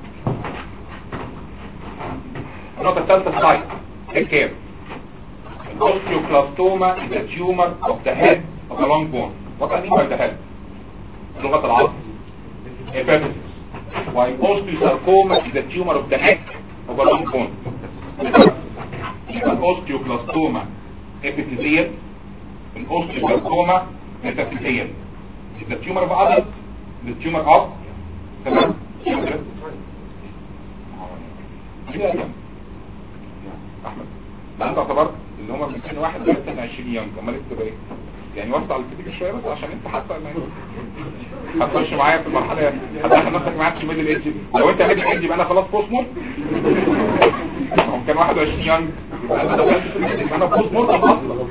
النقطة الثالثة سايت take care osteoclastoma is a tumor of the head of the long bone what I mean by the head لغة العظم epiphysis while osteosarcoma is a tumor of the neck of a long bone يبقى osteoclastoma epiphyseal الاوستيوساركوما ميتافيزيال is the tumor of adult the tumor of تمام احمد لا انت اعتبرت اللي هم من سن واحد لغايه سن 20 يوم امال انت تبقى ايه يعني وسط على الكتير شويه بس عشان انت حتى ما هتخش معايا في المرحله هتدخل نفسك معاك في ميدل ايدج لو انت ميدل ايدج يبقى انا خلاص بوست مورت هو كان 21 يوم يبقى انا دخلت في الميدل يبقى انا بوست مورت اصلا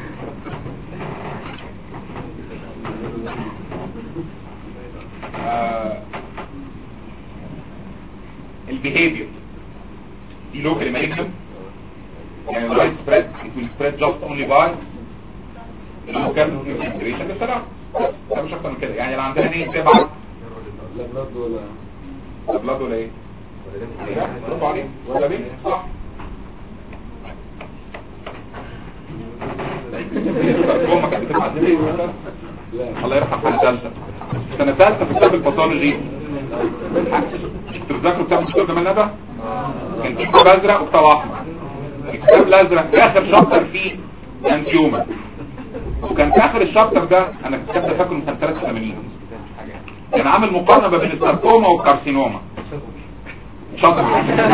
البيهيفير دي لوكال مالجنم يعني الرايت سبريد it will spread just only by اللوكال انفلتريشن بالسلام ده مش اكتر من كده يعني لو عندنا ايه تبعت لا بلاد ولا لا بلاد ولا ايه لا، برافو عليك ولا ليه صح الساركوما كانت بتبعت ليه لا الله يرحم سنة ثالثة سنة ثالثة في كتاب الباثولوجي تتذكروا كتاب الدكتور جمال ندى كان في كتاب ازرق وكتاب احمر الكتاب الازرق اخر شابتر فيه كان تيومر وكان في اخر الشابتر ده انا الكتاب ده فاكره من سنة 83 كان عامل مقارنة ما بين الساركوما والكارسينوما شاطر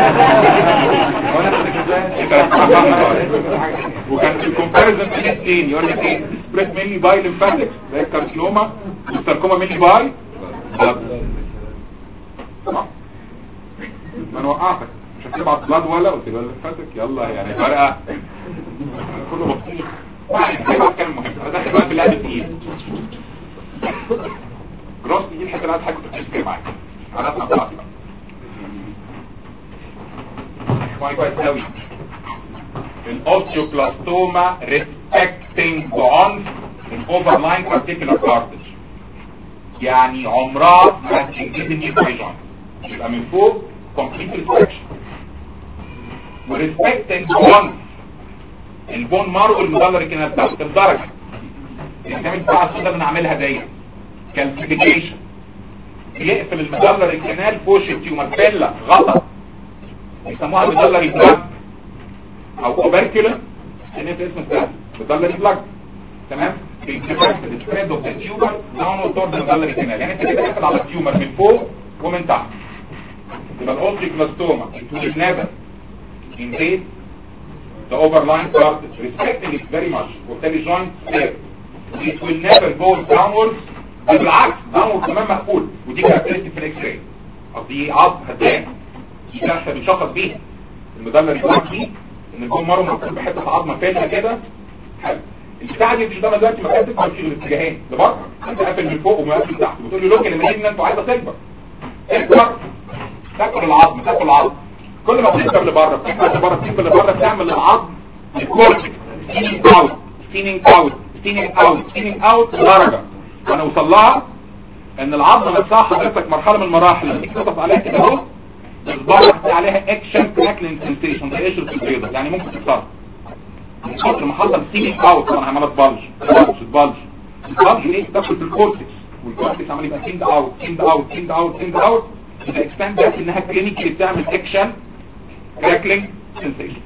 وكان في الكومباريزن بين الاثنين يقول لك ايه سبريد مينلي باي ليمفاتكس زي الكارسينوما والساركوما مينلي باي بلاد صح ما انا وقعتك مش هتبعت بلاد ولا قلت له فاتك يلا يعني فرقه كله بسيط هيبقى كلام مهم انا داخل بقى في اللعب التقيل جروس دي الحته اللي عايز حاجه كنت بتفكر معاك على اسمع بتاعتي بقى اسمعي كويس قوي الاوستيوبلاستوما ريسبكتنج بعنف الاوفرلاين بارتيكولار كارتج يعني عمرها ما هتنجز النيوكلي جوينت يبقى من فوق كومبليت ريسبكشن وريسبكتنج بعنف البون مارو المدلر كده بتاعت الدرجه الاكزامين بتاع الصوره اللي بنعملها ديت كالسيفيكيشن يقفل المدلر الكنال فوش التيومر بيلا غلط يسموها مدلر بلاك او اوبركيولر ان في اسم سهل مدلر بلاك تمام السبريد اوف التيومر داون تورد المدلر كنال يعني انت كده قافل على التيومر من فوق ومن تحت يبقى الاوستيكلاستوما it will never invade the overlying cartilage respecting it very much وبالتالي joint safe it will never go downwards بل بالعكس downwards كمان مقفول ودي كاركترستيك في الاكس راي قصدي عظم هدان دي كان احنا بنشخص بيها المدلل البلاك دي ان الجون مارو مقفول بحته عظمه فاتحه كده حلو البتاعه دي مش ده دلوقتي مكانتك ما في الاتجاهين لبره انت قافل من فوق ومقفل تحت بتقول لي لوك اللي ان انت عايزه تكبر اكبر تاكل العظم تاكل العظم كل ما بتكبر لبره بتكبر لبره بتكبر لبره بتعمل للعظم الكورتكس ستينينج اوت ستينينج اوت ستينينج اوت ستينينج اوت درجه ونوصل لها ان العظمه نفسها حضرتك مرحله من المراحل اللي تكتب عليها كده اهو الضغط عليها اكشن كراكلينج سنسيشن زي قشره البيضه يعني ممكن تكسرها من كتر ما حصل ستينينج اوت طبعا عماله تبلج تبلج تبلج البلج ليه تدخل في الكورتكس والكورتكس عمال يبقى تيند اوت تيند اوت تيند اوت تيند اوت يبقى اكسباند ده انها كلينيكلي بتعمل اكشن كراكلينج سنسيشن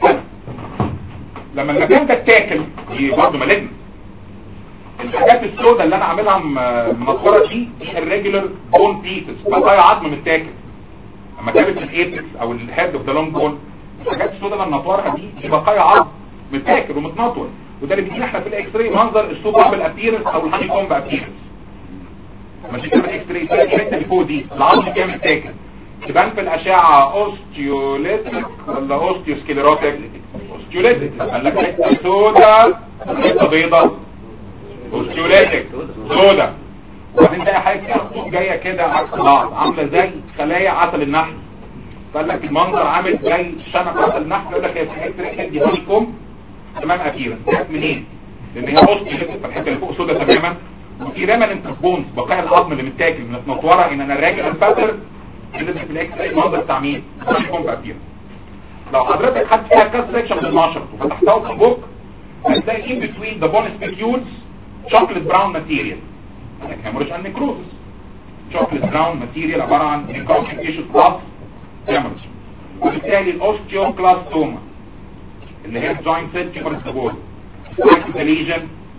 لما المكان ده اتاكل دي برضه مالجنا الحاجات السوداء اللي انا عاملها م- منصوره دي دي الريجولار بون بيسز بقايا عظم متاكل اما كانت الايبكس او الهيد اوف ذا لونج بون الحاجات السوداء اللي منطورها دي دي بقايا عظم متاكل ومتنطور وده اللي بيجينا احنا في الاكس راي منظر السوبر بالابيرنس او الهاني كومب ابيرنس ماشي كده الاكس راي تلاقي الحته اللي فوق دي العظم كده متاكل تبان في الاشعه اوستيوليتيك ولا اوستيوسكليروتيك اوستيوليتيك قال لك حته سوداء حته بيضاء اوستيوليتيك سودا وبعدين تلاقي حاجه فيها خطوط جايه كده عكس بعض عامله زي خلايا عسل النحل قال لك المنظر عامل زي شنق عسل النحل يقول لك هي في حته ريحه دي هونيكوم تمام اخيرا جت منين؟ لان هي اوستيوليتيك فالحته اللي فوق سودا تماما وفي ريمننت بونز بقايا العظم اللي متاكل من النطوره ان انا راجع الباتر اللي في الاكس راي منظر بتاع مين؟ هونيكوم اخيرا لو حضرتك خدت فيها كاس سكشن من المشرط وفتحتها في البوك هتلاقي in between the bone spicules chocolate brown material like hemorrhage and necrosis chocolate brown material عبارة عن necrotic tissue plus hemorrhage وبالتالي الاوستيوكلاستوما اللي هي joint cell tumor the bone the lesion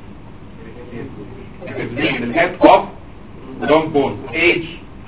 is in the head of long bone age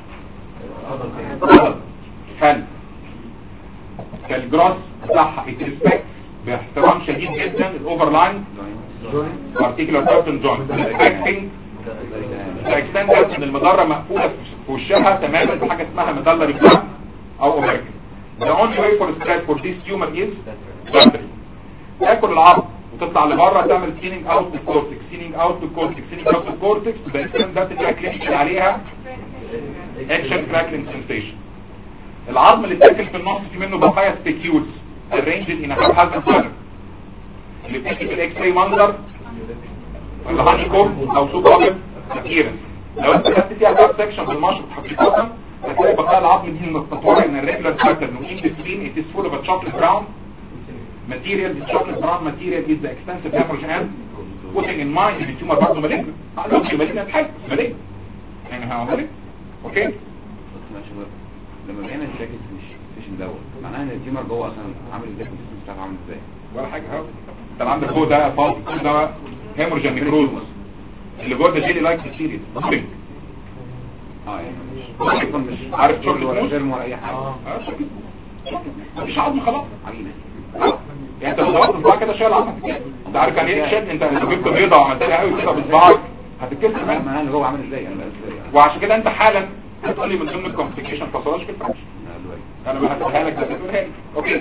حلو كالجراس بتاعها يترسبكت باحترام شديد جدا الاوفرلاين particular person joint acting اكستند ان المجره مقفوله في وشها تماما بحاجه اسمها مدلري بلاك او اوميريكا the only way for spread for this tumor is surgery تاكل العظم وتطلع لبره تعمل سينينج اوت تو كورتكس سينينج اوت تو كورتكس سينينج اوت تو كورتكس تبقى اكستند ده تبقى كلينيكال عليها اكشن كراكلينج سنسيشن العظم اللي اتاكل في النص في منه بقايا سبيكيولز arranged in a haphazard manner اللي بتيجي في الاكس راي منظر ولا هاني كوم او سوب اوبن كتيرا لو انت خدت فيها كاب سكشن في المشرط حقيقة هتلاقي بقايا العظم دي متطوره ان الريجولار باترن وان بتوين it is full of a chocolate brown material this chocolate brown material is the extensive hemorrhage and putting in mind ان التيومر برضه مالجنت لو مالجنت حاجه مالجنت يعني ها مالجنت اوكي لما بقينا الجاكيت مش مش مدور معناها ان التيومر جوه اصلا عامل ازاي الجسم بتاعه عامل ازاي ولا حاجه اهو انت عندك فوق ده فاضي كل ده هيمورجن نيكروز اللي جوه ده جيلي لايك سيريس اه يعني مش اصلا مش عارف شغل ولا فلوس؟ جيرم ولا اي حاجه مفيش عظم خلاص عميله آه. يعني انت لو ضربت صباعك كده شايل عظمك انت عارف يعني ايه شد انت لو جبت بيضه وعملت لها قوي كده بصباعك هتتكسر معناها منه معناها اللي هو عامل ازاي انا بقى ازاي يعني وعشان كده انت حالا هتقول لي من ضمن الكومبليكيشن فصلاش في الفراكشن أنا دلوقتي. انا بقى هسيبها لك بس تقولها لي اوكي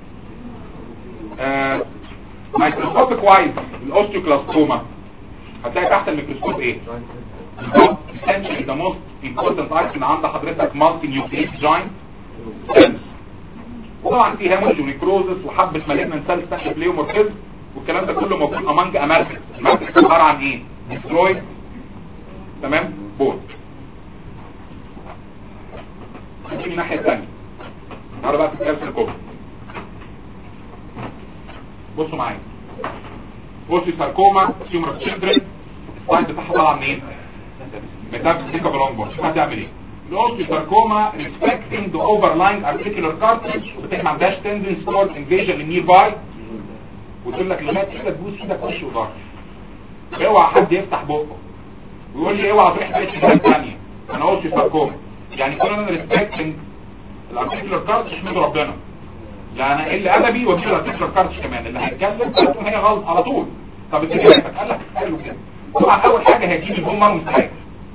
آه مايكروسكوبيك وايز الاوستيوكلاستوما هتلاقي تحت الميكروسكوب ايه essentially the most important item عند حضرتك multi nucleate joint cells وطبعا في هيموريج ونيكروزس وحبة مالجنان سيلز تحت بليومورفيزم والكلام ده كله موجود among اماركس اماركس عبارة عن ايه destroyed تمام بون نيجي الناحية الثانية تعالوا بقى في الكالسيوم كوبري بصوا معايا اوسي ساركوما تيومر تشيلدرن السايد بتاعها طالعه منين؟ ميتابسيكا بلونجبون شوف هتعمل ايه الاوسي ساركوما respecting the overlying articular cartilage وبالتالي ما عندهاش tendency toward invasion للنير باي وتقول لك لغايه كده تبوس ايدك وش وظهر اوعى حد يفتح بقه ويقول لي اوعى تروح بقى حاجه ثانيه انا اوسي ساركوما يعني كون انا respecting الارتيكولار كارتش احمد ربنا لا انا الا ادبي واجيب الارتيكولار كارتش كمان اللي هيتكلم هتكون هي غلط على طول طب اتجاهك قال لك حلو كده طبعا اول حاجه هيجيب الهومر مستحيل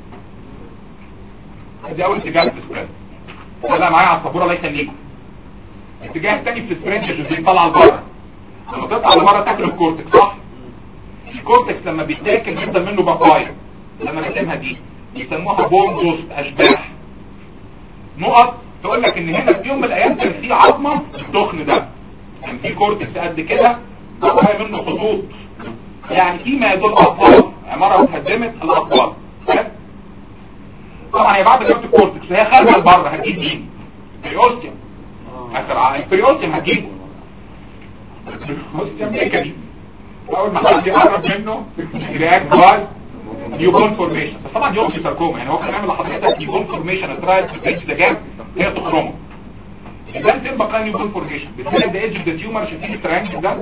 دي اول اتجاه في السبريد لا معايا على السبوره الله يخليكم الاتجاه الثاني في السبريد اللي طالعه لبره لما تطلع لبره تاكل الكورتكس صح الكورتكس لما بيتاكل بيفضل منه بقايا لما رسمها دي يسموها بومبوس اشباح نقط تقول لك ان هنا في يوم من الايام كان في عظمه التخن ده كان في كورتكس قد كده بقايا منه خطوط يعني في ما يدل اطفال عماره اتهدمت الاطفال فاهم؟ طبعا هي بعد جابت الكورتكس هي خارجه لبره هتجيب مين؟ البريوستيوم اخر البريوستيوم هتجيبه البريوستيوم ميكاني اول ما حد يقرب منه رياكت باي نيوبون فورميشن بس طبعا يوم ساركوما يعني هو كان يعمل لحضرتك نيوبون فورميشن ترايل في البيج ده جاب هي تخرمه ده فين بقى نيوبون فورميشن بتلاقي ده ايدج اوف ذا تيومر شايفين الترانجل ده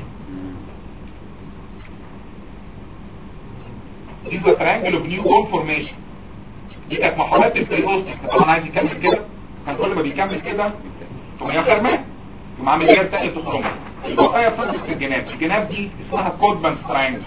دي ذا ترانجل اوف نيوبون فورميشن دي كانت محاولات البريوستيك طبعا عايز يكمل كده كان كل ما بيكمل كده ثم هي خرمان ثم عامل كده تاني تخرمه البقايا فضلت في الجناب الجناب دي اسمها كودمان ترانجل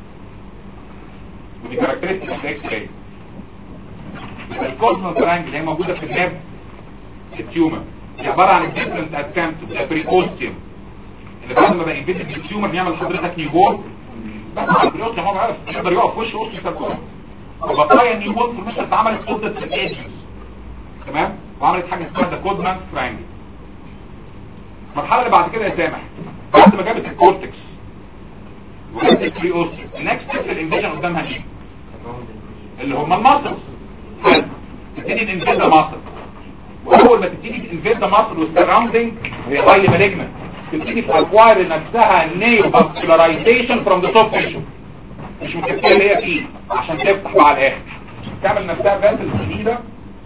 ودي كاركترستيك اوف اكس راي الكودمان ترانجل هي موجوده في الجناب التيومر دي عباره عن الديفرنت اتمت بريكوستيوم اللي بعد ما بقى انفيتد التيومر بيعمل لحضرتك نيوبون بس البريوستيوم هو عارف يقدر يقف في وش وسط الساركوما وبقايا النيوبون فورميشن اتعملت فضلت في الايدجز تمام وعملت حاجه اسمها ذا كودمان ترانجل المرحله اللي بعد كده يا سامح بعد ما جابت الكورتكس وجابت البري اوستيوم النكست ستيب الانفيجن قدامها مين اللي هم الماسلز حلو تبتدي تنفيد ذا ماسل واول ما تبتدي تنفيد ذا ماسل والسراوندنج هي هاي مالجمنت تبتدي تاكواير لنفسها نيو فاسكولارايزيشن فروم ذا سوفت تيشو مش مكتبه اللي هي فيه عشان تفتح بقى على الاخر تعمل نفسها فاسل جديده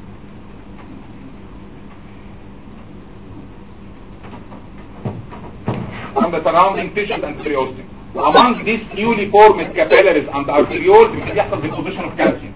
from the surrounding tissues and periosteum. Among these newly formed capillaries and arterioles يمكن يحصل deposition of calcium.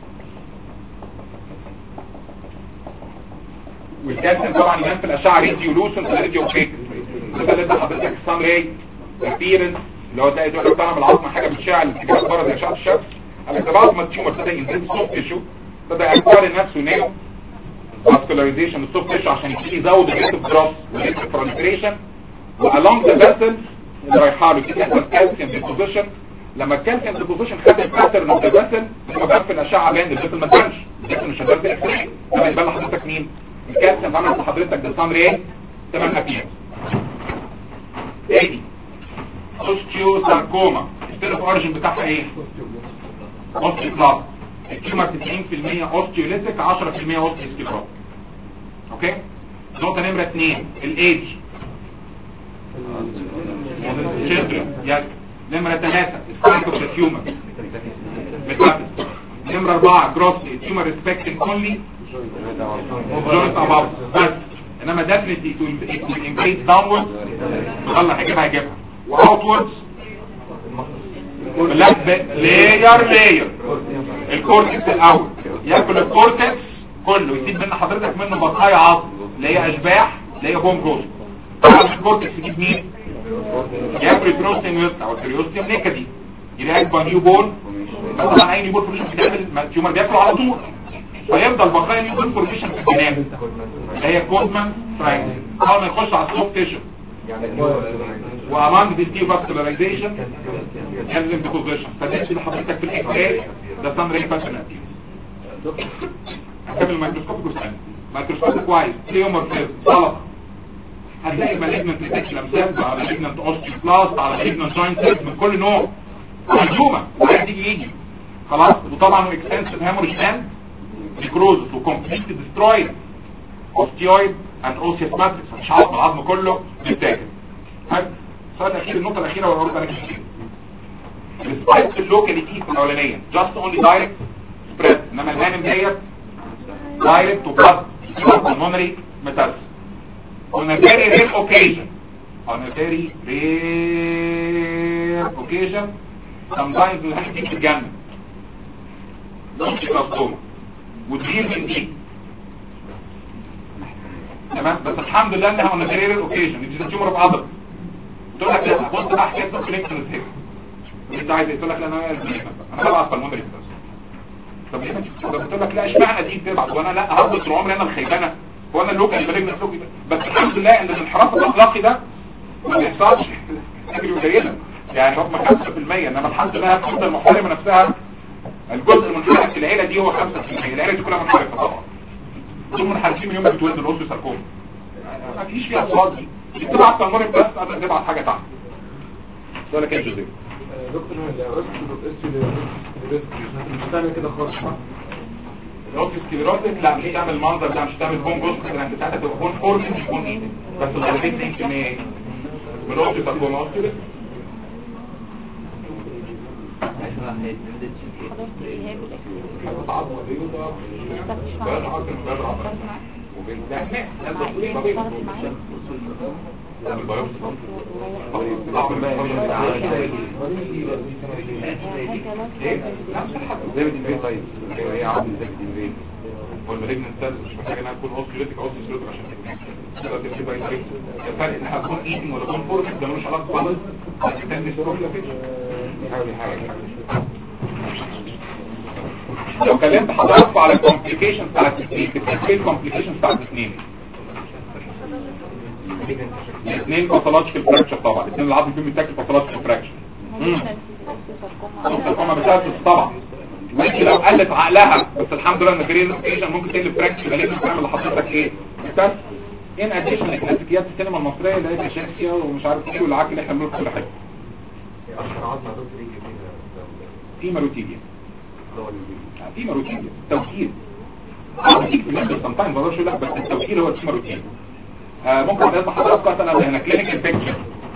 والكالسيوم طبعا يبان في الاشعه ريديو لوسن ريديو فيك ده اللي ادى حضرتك السان راي الابيرنس اللي هو تلاقي تقول طالع من العظمه حاجه بتشع الاتجاه بره زي اشعه الشمس اما ده بعد ما التيومر ابتدى ينزل سوفت تيشو بدا يكون نفسه نيو فاسكولاريزيشن السوفت تيشو عشان يبتدي يزود الريت اوف جروث والريت اوف بروليفريشن والونج ذا فيسلز اللي رايحه له كده يحصل كالسيوم ديبوزيشن لما الكالسيوم ديبوزيشن خد الباترن اوف ذا فيسل لما بان في الاشعه بان الفيسل ما تبانش الفيسل مش شغال باكس راي لما يبان لحضرتك مين الكالسيوم عمل لحضرتك ده سان راي تمام ابيرنس ايه دي اوستيو ساركوما الستيرف اوريجين بتاعها ايه اوستيو كلاس التيومر 90% اوستيوليتيك 10% اوستيو سكليروز اوكي نقطه نمره 2 الايدج children yes نمرة ثلاثة strength of the tumor metastasis نمرة أربعة gross tumor respecting only joint above بس إنما definitely it will, it will invade downwards الله هيجيبها هيجيبها وoutwards لا لاير لاير الكورتكس الأول ياكل الكورتكس كله يسيب من حضرتك منه بقايا عظم اللي هي أشباح اللي هي بوم جروس طبعا الكورتكس يجيب مين؟ ياكل البروستيوم يطلع والبريوستيوم نكدي يلاقي بنيو بون طبعا اي نيبول فورميشن بتعمل ما التيومر بياكل على طول فيفضل بقايا نيبول فورميشن في الجناب اللي هي كودمان تراينجل اول ما يخش على السوفت تيشو وامانج دي فاسكولاريزيشن ينزل ديبوزيشن فده اللي حضرتك في الاكس ده سان ري باترن هكمل الميكروسكوب جزء ميكروسكوب كويس تيومر فيز طلب هتلاقي مالجنت ريتيكولم على مالجنت اوستيوبلاست على مالجنت جوينت سيلز من كل نوع هجومه عايز يجي يجي خلاص وطبعا اكستنسيف هيموريج اند نيكروزس وكومبليت ديسترويد اوستيويد اند اوسيس ماتريكس مش عظم العظم كله بيتاكل السؤال الاخير النقطه الاخيره ولا اقول لك السبايك اللوكاليتي الاولانيه جاست اونلي دايركت سبريد انما الهانم ديت دايركت وبلاد pulmonary metastasis on a very rare occasion on a very rare occasion sometimes الواحد يجي الجنة نمشي كاستوما وتغير من دي تمام بس الحمد لله انها on a very rare occasion دي تيومر في عضل تقول لك لا بص بقى حكايه ممكن انت نزهق انت عايز تقول لك لا انا انا بلعب بالمونري طب ليه ما تشوفش بتقول لك لا اشمعنى دي بتبعت وانا لا هربط طول عمري انا الخيبانه وانا اللوكال بريجن اللوكال بس الحمد لله ان الانحراف الاخلاقي ده ما بيحصلش حاجه قليله يعني هم 5% انما الحمد لله الخطه المحترمه نفسها الجزء المنحرف في العيله دي هو 5% العيله دي كلها منحرفه طبعا دول منحرفين من يوم ما بتولد الاوسو ساركوما ما فيش فيها اصوات دي دي بتبعت تنمر بس قبل تبعت حاجه ثانيه سؤالك يا جوزيف دكتور مش هتعمل كده خالص صح؟ الاوفيس سكليروتيك لا مش تعمل المنظر ده مش تعمل بون جوز كده انت ساعتها تبقى بون فورم مش بون ايه بس الغالبيه 90% ايه من الاوفيس ساركوما اوستيوس زي ما دي طيب هي عامل زي ما دي والمالجنت سيلز مش محتاج انها تكون اوستيوليتيك اوستيوليتيك عشان تبقى تبقى تبقى يتعرف الفرق انها تكون ايتنج ولا تكون فورمك ده ملوش علاقه خالص هتستنى ستروك حاول حاجه لو كلمت حضراتكم على الكومبليكيشن بتاعت الاثنين ايه الكومبليكيشن بتاعت الاثنين الاثنين باثولوجيكال فراكشر طبعا الاثنين العظم فيهم بيتاكل باثولوجيكال فراكشر هم بتاعت طبعا وانت لو قلت عقلها بس الحمد لله ان جرين اوكيشن ممكن تقلب فراكشر غالبا تعمل لحضرتك ايه بس ان اديشن لكلاسيكيات السينما المصريه اللي هي كاشاسيا ومش عارف ايه والعك اللي احنا بنقول كل حاجه في ماروتيبيا في ماروتيبيا توكيل بتيجي في المنزل سمتايم بقدرش اقول لك بس التوكيل هو التيما روتين آه ممكن اضرب حضرتك مثلا هنا كلينيكال بيكتشر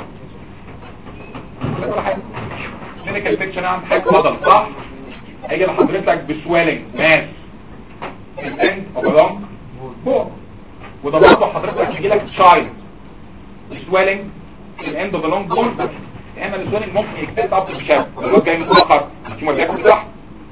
ولا حاجه كلينيكال بيكتشر عند حاجه فضل صح هيجي لحضرتك بسوالنج ماس الاند اوف لونج فوق وده برضه حضرتك هيجي لك تشايلد سوالنج الاند اوف لونج بون اما السوالنج ممكن يكتب اب بشكل لو جاي متاخر التيومر بياكل صح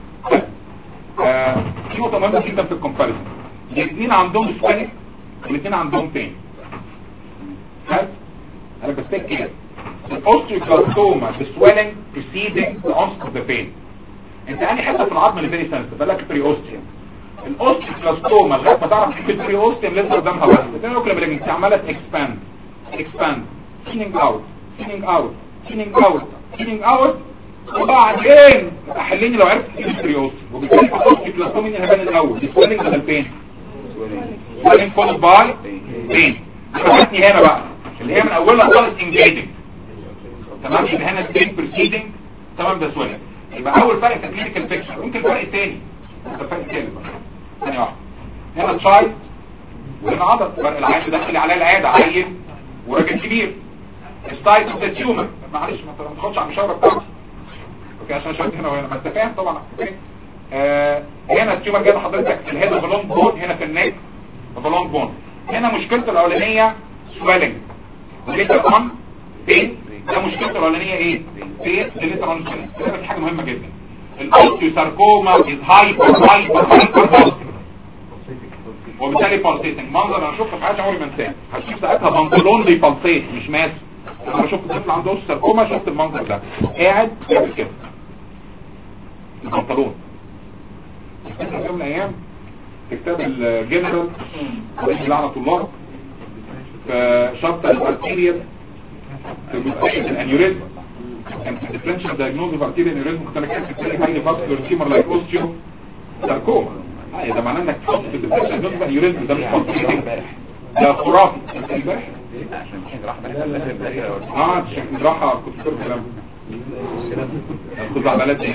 في نقطه مهمه جدا في الكومباريزون الاثنين عندهم سوالنج والاثنين عندهم بين هل انا بستيك كده الاوستيوكلاستوما the swelling preceding the onset of the pain انت انهي حته في العظم اللي فيري سنسيتيف بقول لك بري اوستيوم الاوستيوكلاستوما لغايه ما تعرف تكتب البري اوستيوم لسه قدامها بس الاثنين اوكلا بالانجليزي انت عماله اكسباند اكسباند ثيننج اوت ثيننج اوت ثيننج اوت ثيننج اوت وبعدين احلني لو عرفت تجيب البري اوستيوم وبالتالي الاوستيوكلاستوما مين هبان الاول السويلنج ولا البين swelling followed by pain حاجتني هنا بقى اللي هي من اولها خالص engaging تمام يبقى هنا البين proceeding تمام ده swelling يبقى اول فرق في clinical picture ممكن فرق تاني ده فرق تاني بقى ثانية واحدة هنا تشايلد وهنا عضل فرق العين داخل عليه العيادة عيل وراجل كبير ستايل اوف ذا تيومر معلش ما تاخدش على المشاوره بتاعتي اوكي عشان شايف هنا وهنا ما انت فاهم طبعا اوكي آه هنا التيومر جاي لحضرتك في الهيد اوف بون هنا في النيك اوف بون هنا مشكلته الاولانيه سويلنج وليتر اون بين ده مشكلته الاولانيه ايه بين ليتر اون سويلنج ده بس حاجه مهمه جدا الاوستيوساركوما از هايبر هايبر هايبر وبالتالي بالسيتنج منظر انا شفته في حياتي عمري ما انساه هشوف ساعتها بنطلون بيبلسيت مش ماس انا شفت طفل عنده ساركوما شفت المنظر ده قاعد بيعمل كده البنطلون في يوم من الايام في كتاب الجنرال عليه لعنة الله في شرط الارتيريال في جزئية الانيوريزم كان في differential diagnosis of arterial aneurysm كنت انا كاتب تاني highly vascular tumor like osteo sarcoma اه ده معناه انك تحط في differential diagnosis of aneurysm ده مش possible ده خرافي امبارح عشان كده راح بقى لازم بلاقي اه عشان راحة كنت فاكر الكلام كنت عملات تاني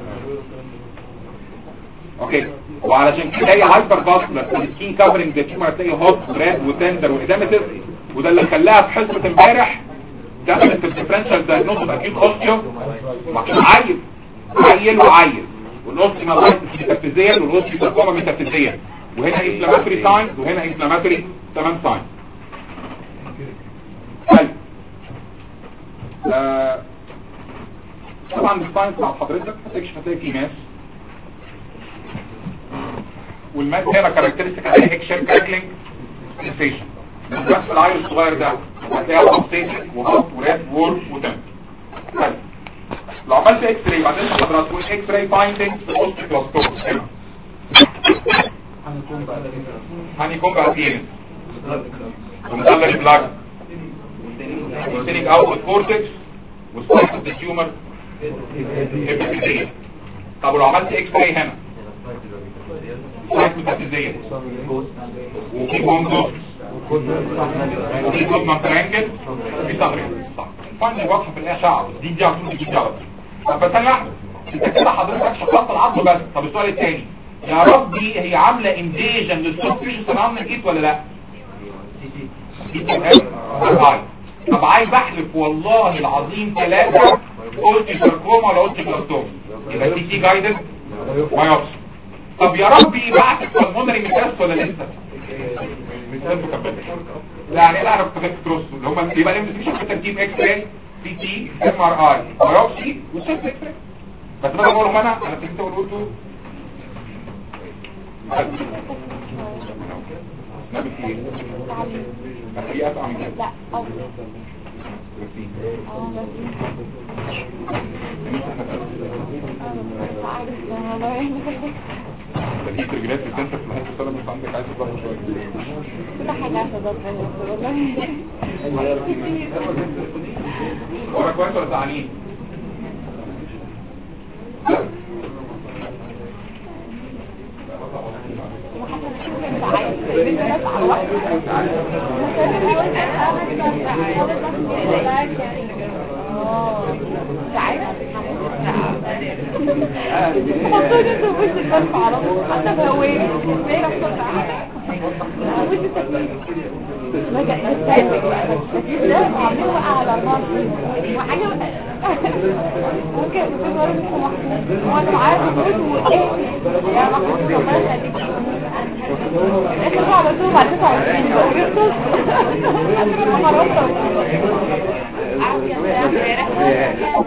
اوكي وعلشان كده هي هايبر فاسكولار السكين كفرنج ده تيومر هتلاقي هوت وراد وتندر وادامتس وده اللي خلاها في حصه امبارح دخلت في الديفرنشال دايجنوز اكيد اوستيو عيل عيل وعيل والاوستيومالايتس ميتافيزيال والاوستيوساركوما ميتافيزيال وهنا انفلاماتوري ساينز وهنا انفلاماتوري تمام ساينز حلو آه، طبعا الساينس مع حضرتك هتكشف هتلاقي في ماس والماس هنا كاركترستيك هتلاقي اكشن كراكلينج سنسيشن بس العيل الصغير ده هتلاقي اوبسيشن وهوت وريد وول وتم حلو لو عملت اكس راي بعدين حضرتك تقول اكس راي فايندنج في الاوستيكلاستوم هنا هنيكون بقى فين ومدلل بلاك وستينيك اوت كورتكس وستايك اوف ذا تيومر طب ولو عملت اكس راي هنا سايت ميتافيزيا وفي بونجوس وفي كوزمان ترانجل وفي صغري صح فانا واضحه في الاشعه دي دي على طول دي على طول طب بس ثانيه واحده انت كده حضرتك شخصت العظم بس طب السؤال الثاني يا ربي هي عامله انفيجن للسوفت تيشو سراوند الايد ولا لا؟ هاي طب عايز احلف والله العظيم ثلاثة قلت ساركوما ولا قلت بلاستوم يبقى سي تي جايدد بايوبسي طب يا ربي بعت البلمونري ميتاس ولا لسه ميتاس مكمل لا يعني لا اعرف تفكت تروس اللي هم يبقى الانفستيجيشن في ترتيب اكس راي سي تي ام ار اي بايوبسي وسيرت اكس راي بس بدل ما اقولهم انا انا فهمت اقول قلته نبي في ايه؟ في اسعى من كده لا أو في أو بس عارف والله ده في ترجلات في السنتر في الحته السنه مش عندك عايز تضرب شويه كل حاجة هتضرب والله وراك كويس ولا زعلانين؟ لا حطوني انتوا وش البرف على طول حتى بهواني ازاي رحت وش التكليف ما جاء التالك بقى التكليف ده عاملين وقع على النار وحاجة ممكن ممكن مرة مش محمود وانا معايا محمود وايه يا محمود الله يخليك اخر على طول بعد 29 بقى جبت اخر مرة عافية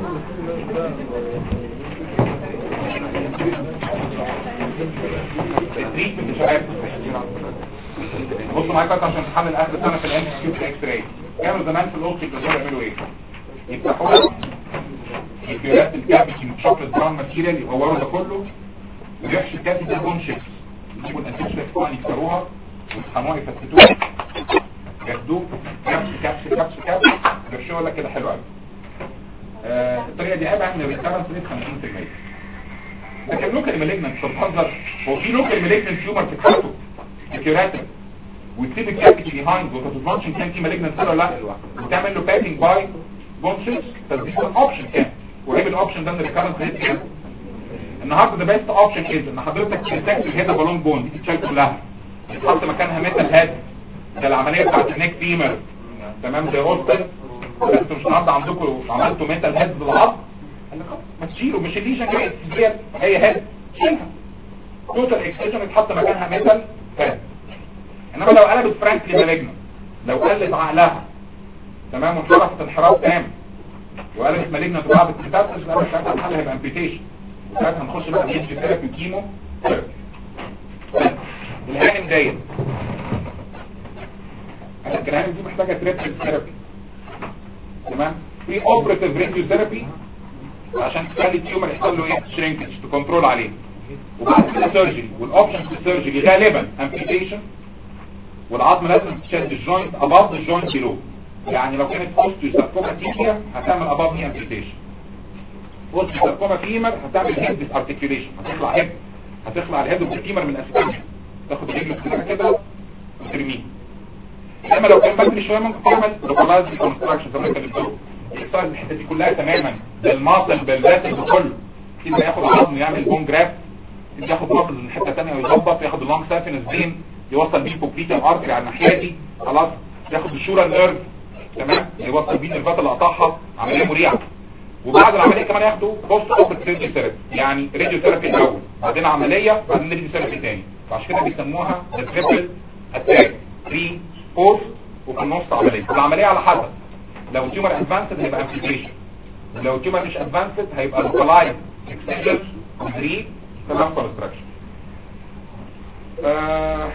التريتمنت مش عارف بصوا معايا بس عشان تحمل اخر سنه في الام كيو في الاكس راي كانوا زمان في الاوضه كانوا يعملوا ايه يفتحوا الكيورات الكابيتي من شوكليت براون ماتيريال يغوروا ده كله ويحشوا الكابيتي ده بون شيبس يجيبوا الانتيشن طبعا يكسروها ويطحنوها يفتتوها ياخدوه كبس كبس كبس كبس يرشوها لك كده حلو قوي آه الطريقه دي ابعد من الريكارنس بنسبه 50% ده كان لوكال مالجنت طب بتهزر هو في لوكال مالجنت تيومر في كاتو الكيوراتين وتسيب الكابيتي بيهايند وما تضمنش ان كان في مالجنت ولا لا وتعمل له باكينج باي بونشز تديك اوبشن كان وعيب الاوبشن ده ان الريكارنس ريت كام النهارده ده بيست اوبشن از ان حضرتك تمسك الهيدا بالون بون دي تتشال كلها تحط مكانها ميتال هاد ده العمليه بتاعت النيك فيمر تمام زي اوستن بس مش النهارده عندكم عملتوا ميتال هاد بالعظم قال لك خلاص ما تشيله مش الليجن جاي تسجيل هي هاد شيلها توتال اكسجن يتحط مكانها ميتال هاد انما لو قلبت فرانكلي مالجنا لو قلت عقلها تمام وانحرفت انحراف تام وقلبت مالجنا بعض الكتابس يبقى مش عارف الحل هيبقى امبيتيشن وساعتها هنخش بقى في ثيرابي كيمو الهانم دايت الهانم دي محتاجه تريتمنت ثيرابي تمام في اوبريتيف راديو ثيرابي عشان تخلي التيومر يحصل له ايه شرينكج تكنترول عليه وبعد كده سيرجري والاوبشن في السيرجري غالبا امبيتيشن والعظم لازم تشد الجوينت اباف الجوينت بيلو يعني لو كانت اوستيوساركوما تيبيا هتعمل اباف ني امبيتيشن اوستيوساركوما فيمر هتعمل هيد ديس ارتكيوليشن هتطلع هيد هتخلع الهيد والفيمر من اسفلها تاخد رجلك كده كده وترميه اما لو كان بدري شويه ممكن تعمل لوكالايز ريكونستراكشن زي ما كان بتقول يختار الحته دي كلها تماما بالماسل بالراسل بكله كده ياخد عظم يعمل بون جراف ياخد ماسل من حته ثانيه ويظبط ياخد اللونج سافينس فين يوصل بيه بوبليتم ارتري على الناحيه دي خلاص ياخد الشورى نيرف تمام يوصل بيه النيرفات اللي قطعها عمليه مريعه وبعد العمليه كمان ياخدوا بوست اوبريت راديو ثيرابي يعني راديو ثيرابي الاول بعدين عمليه بعدين راديو ثيرابي ثاني فعشان كده بيسموها التريبل اتاك 3 4 وفي النص عمليه العمليه على حسب لو التيومر ادفانسد هيبقى امبليكيشن لو التيومر مش ادفانسد هيبقى لوكالايز اكستنشن ري تمام كونستراكشن آه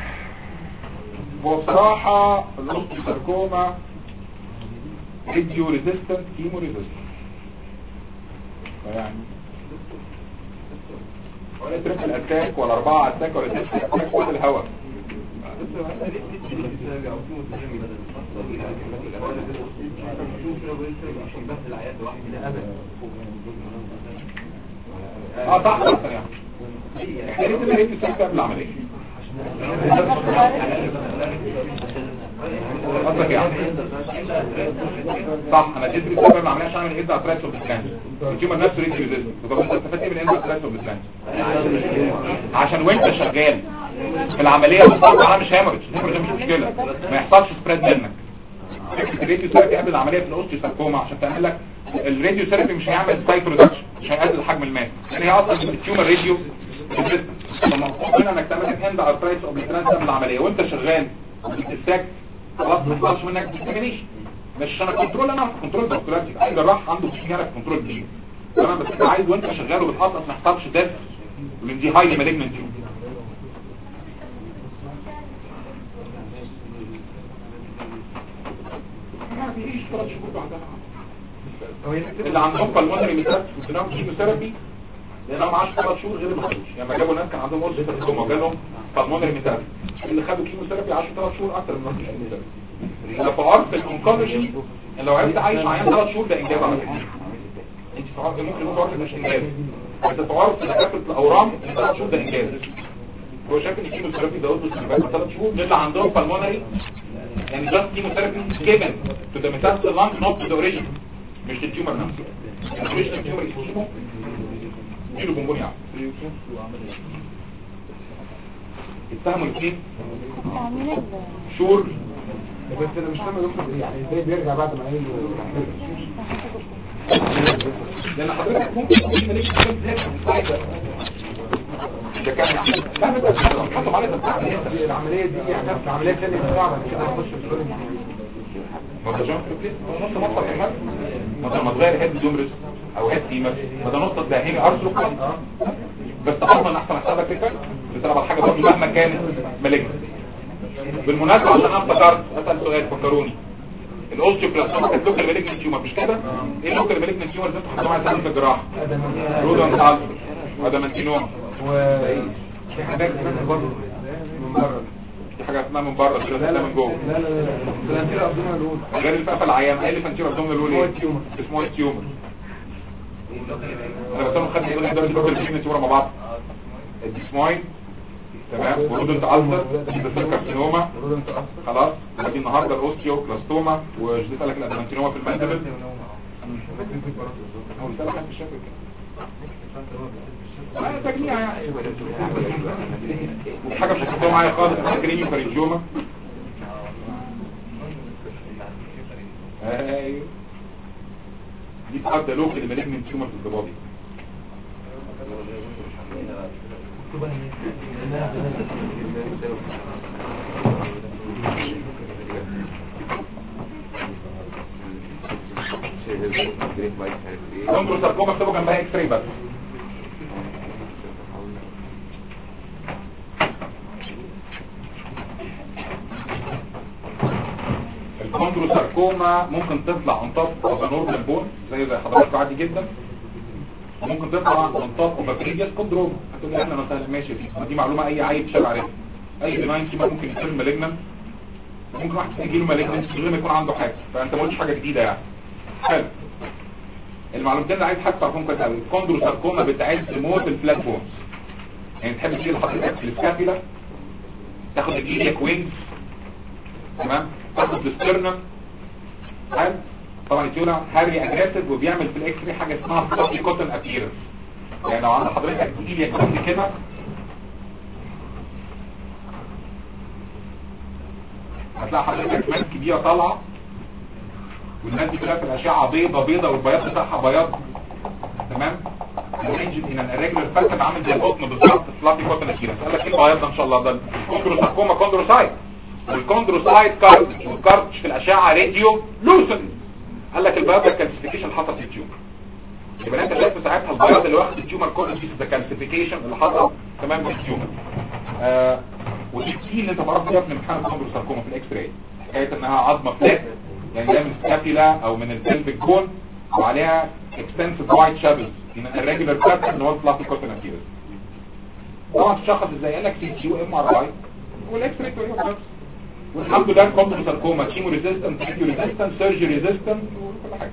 وبصراحة الاوستيوساركوما راديو ريزيستنت كيمو ريزيستنت يعني ولا تريبل اتاك ولا اربعة اتاك ولا ست اتاك ولا الهواء اه صح صح يعني احنا ليه تبقى ايه تساعد قبل العملية قصدك يعني صح انا اديت ريسيرش قبل العملية عشان اعمل ايه اتراكس اوف البلان التيومر نفسه ريدي ريزيست طب انت استفدت ايه من ايه اتراكس اوف البلان عشان وانت شغال في العملية بالظبط انا مش هامرج الهامرج مش مشكلة ما يحصلش سبريد منك فكرة الراديو ثيرابي قبل العملية في الاوستيوساركوما عشان تعمل لك الراديو ثيرابي مش هيعمل سايت ريدكشن مش هيقلل حجم الماس يعني هي اصلا التيومر راديو فمفروض هنا انك تعمل هاند ارترايتس اوبليترانس قبل العملية وانت شغال بتستاك خلاص ما يحصلش منك ديسكريميشن مش انا كنترول انا كنترول دكتوراتي اي جراح عنده سيجاره في كنترول كبير تمام بس انت عايز وانت شغال وبتحصل ما يحصلش ديث من دي هايلي مالجنت ما فيش ثلاث شهور بعدها اللي عندهم بالمونري ميتاس وسنام كيموثيرابي لانهم عاشوا ثلاث شهور غير اللي ما خدوش يعني جابوا ناس كان عندهم اوردر ساركوما جالهم بالمونري ميتاس اللي خدوا كيموثيرابي عاشوا ثلاث شهور اكتر من اللي كيموثيرابي لو في عرض الانكولوجي لو عرفت عايش عيان ثلاث شهور ده انجاز على فكره انت في عرض ممكن يكون عرض مش انجاز بس في عرض دكاتره الاورام ثلاث شهور ده انجاز هو شايف ان الكيموثيرابي ده اوردر ثلاث شهور اللي عندهم بالمونري يعني just chemotherapy given to the metastasis lung not to the origin مش للتيومر نفسه يعني مش للتيومر اسمه اديله بونبون يعني اتهموا الاثنين شور بس انا مش فاهم يا دكتور يعني ازاي بيرجع بعد ما قايل لان حضرتك ممكن تكون مالكش كام زيادة ده كان لا بس حطوا عليه ده العمليه دي يعني نفس العمليه الثانيه صعبه كده نخش في الشغل ما ده جامب ريبليس نص مصر كمان ما ده لما تغير هيد دومرس او هيد فيمر ما ده نص ده هيجي ارسلو بس اصلا احسن احسبها كده بسبب الحاجه برضه مهما كانت مالجنت بالمناسبه عشان انا افتكرت اسال سؤال فكروني الاوستيوبلاستوما كانت لوكال مالجنت تيومر مش كده ايه اللوكال مالجنت تيومر اللي انتوا حطيتوها على في الجراحه رودون الفر ادامنتينوم وفي حاجات كمان برضه من بره دي حاجه اسمها من بره مش اسمها من جوه لا لا لا فلانتير ابدومينال الأولى غير الفقفه العيان ايه اللي فانتيرو ابدومينال الاولى اسمه ايه التيومر. اسمه التيومر انا بس انا خدت يقول لي ده اللوكال مالجنت تيومر مع بعض الديسمويد تمام ورودنت الفر بس كارسينوما رودنت أصفر خلاص ودي النهارده الاوستيوبلاستوما وجديد قال لك الادمنتينوما في المندبل هو قلت لك في الشكل كده لا تجميع يعني حاجه مش هتحطوها معايا خالص كريمي فرنجوما ايوه دي تحدى لوكال مالجنت تيومر في الضبابي كونترو ساركوما اكتبوا جنبها اكس راي بس الكوندروساركوما ممكن تطلع on top of a normal bone زي زي حضرتك عادي جدا وممكن تطلع من طاق وبكتيريا كوندروم هتقول لي احنا مثلا ماشي دي ما دي معلومه اي عيل شاب عارفها اي بناين تيومر ممكن يصير مالجنان ممكن واحد يجي له مالجنان من غير ما يكون عنده حاجه فانت ما قلتش حاجه جديده يعني حلو المعلومتين اللي عايز حاجه تعرفهم كويس قوي الكوندروساركوما بتعز موت الفلات بونز يعني تحب تيجي لحضرتك في السكابيلا تاخد الايديك وينجز تمام تاخد السترنم حلو طبعا التيونا هاري اجريسيف وبيعمل في الاكس راي حاجه اسمها فلوبي كوتن ابيرنس يعني لو عند حضرتك ايديك وينج كده هتلاقي حضرتك ماس كبيره طالعه والناس دي كلها في الاشعه بيضه بيضه والبياض بتاعها بياض تمام الرينج هنا الريجولار فاتن عامل زي القطن بالظبط فلافي كوتن اكيرا قال لك ايه البياض ده ان شاء الله ده الكوندروساركوما كوندروسايت والكوندروسايت كارتش والكارتش في الاشعه راديو لوسن قال لك البياض ده كالسيفيكيشن حصل في التيومر يبقى انت شايف ساعتها البياض اللي واخد التيومر كله دي ده كالسيفيكيشن اللي حصل تمام في التيومر آه ودي كتير اللي انت تعرف فيها في امتحان الكوندروساركوما في الاكس راي حكايه انها عظمه فلات يعني جايه من السكابيلا او من البلفيك بون وعليها extensive white shadows من الريجولار باترن اللي هو الفلافي كوتن اكيرس طبعا تشخص ازاي قال لك سي تي ام ار اي والاكس راي توريه بس والحمد لله الكومبو ساركوما كيمو ريزيستنت كيمو ريزيستنت سيرجري ريزيستنت وكل حاجه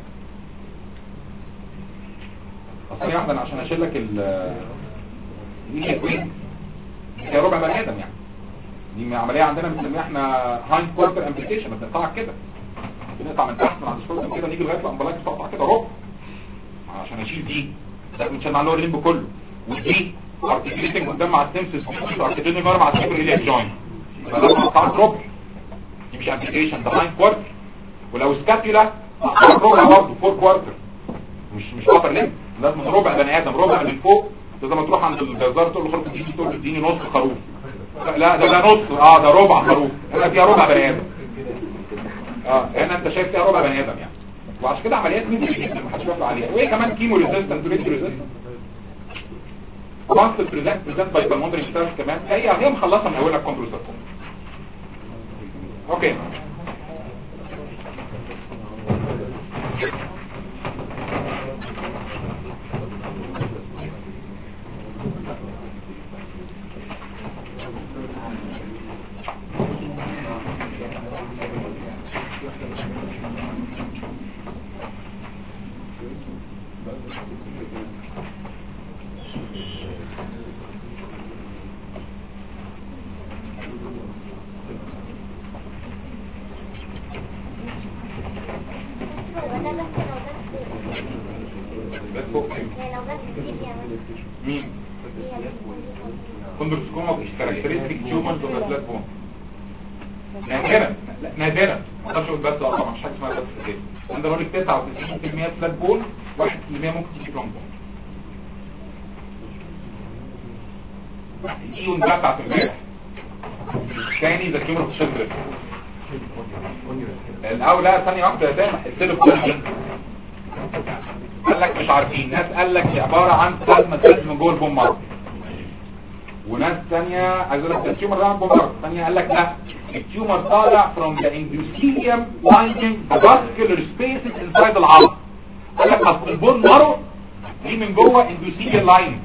اصل واحده انا عشان اشيل لك ال دي كوين هي ربع بني ادم يعني دي عمليه عندنا بنسميها احنا هايند كوارتر امبليكيشن بنقطعها كده بنقطع من تحت من عند الشولدر كده نيجي لغايه الامبلاج تقطع كده ربع عشان اشيل دي ده بنشيل مع اللور ليمب كله ودي ارتكليتنج قدام مع السيمسس ارتكليتنج ورا مع السيبر اليك جوينت فده قطعت ربع دي مش امبليكيشن ده هايند كوارتر ولو سكابيولا قطعت ربع برضه فور كوارتر مش مش قطر ليمب لازم ربع بني ادم ربع من فوق زي ما تروح عند الجزار تقول له خلاص اديني تقول له اديني نص خروف لا ده ده نص اه ده ربع خروف هنا فيها ربع بني ادم اه هنا انت شايف فيها ربع بني ادم يعني وعشان كده عمليات ميزه جدا محدش بيقف عليها وايه كمان كيمو ريزيستنت ريديو ريزيستنت كونسبت بريزنت بريزنت باي بالمونري ستارز كمان هي هي مخلصه من اولها كونترول سيركل اوكي بس فوق مين كوندروسكوما مش كاركترستيك تيومرز ولا فلات بون نادرا لا نادرا ما اقدرش اقول بس اه طبعا مش حاجه اسمها بس كده عند بقول لك 99% فلات بون 1% ممكن تيجي لونج بون الايون ده بتاعت امبارح الثاني ذا تيومر في الشجر الاول لا ثانيه واحده يا سامح السيلف قال لك مش عارفين ناس قال لك دي عباره عن بلازما سيلز من جوه البون مارو وناس ثانيه عايز اقول لك التيومر ده البون مارو ثانيه قال لك لا التيومر طالع from the endothelium lining the vascular spaces inside العظم قال لك اصل البون مارو دي من جوه endothelium lining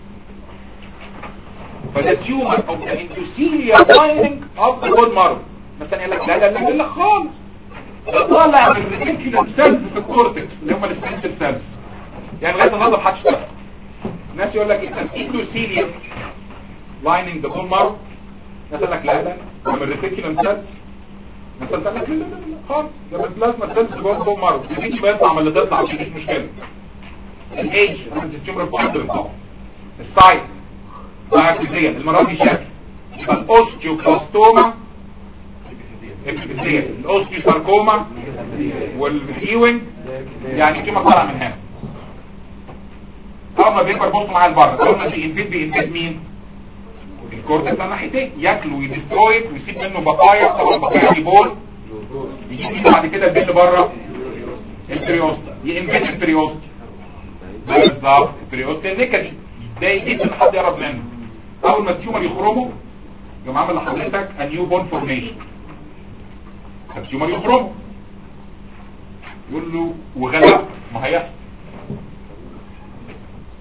فده تيومر of the endothelium lining of the bone marrow مثلا قال لك لا لا لا لا خالص ده طالع من الريتيكولم سيلز في الكورتكس اللي هم السبنسل سيلز يعني لغايه النهارده محدش فاهم الناس يقول لك انت الاندوثيليوم لايننج ذا بون مارو ناس قال لك لا لا ده من الريتيكولم سيلز ناس قال لك لا لا لا لا خالص ده من البلازما سيلز جوه البون مارو دي بيطلع من اللي تطلع مش مشكله الايج التيومر بوندر طبعا السايز باكتيريا المرض دي شكل يبقى الاوستيوكلاستوما الابتدائية الاوستيوساركوما والهيوينج يعني تيومر طالع من هنا اول ما بيكبر بص معايا لبره اول ما بينفيد بينفيد مين الكورتكس على ناحيتين ياكل ويدسترويد ويسيب منه بقايا طبعا البقايا دي بول يجي بعد كده البيل بره البريوست ينفيد البريوست بالظبط البريوست النكدي ده جدا حد يقرب منه اول ما التيومر يخرمه يقوم عامل لحضرتك نيو بون فورميشن التيومر يخرمه يقول له وغلق ما هيحصل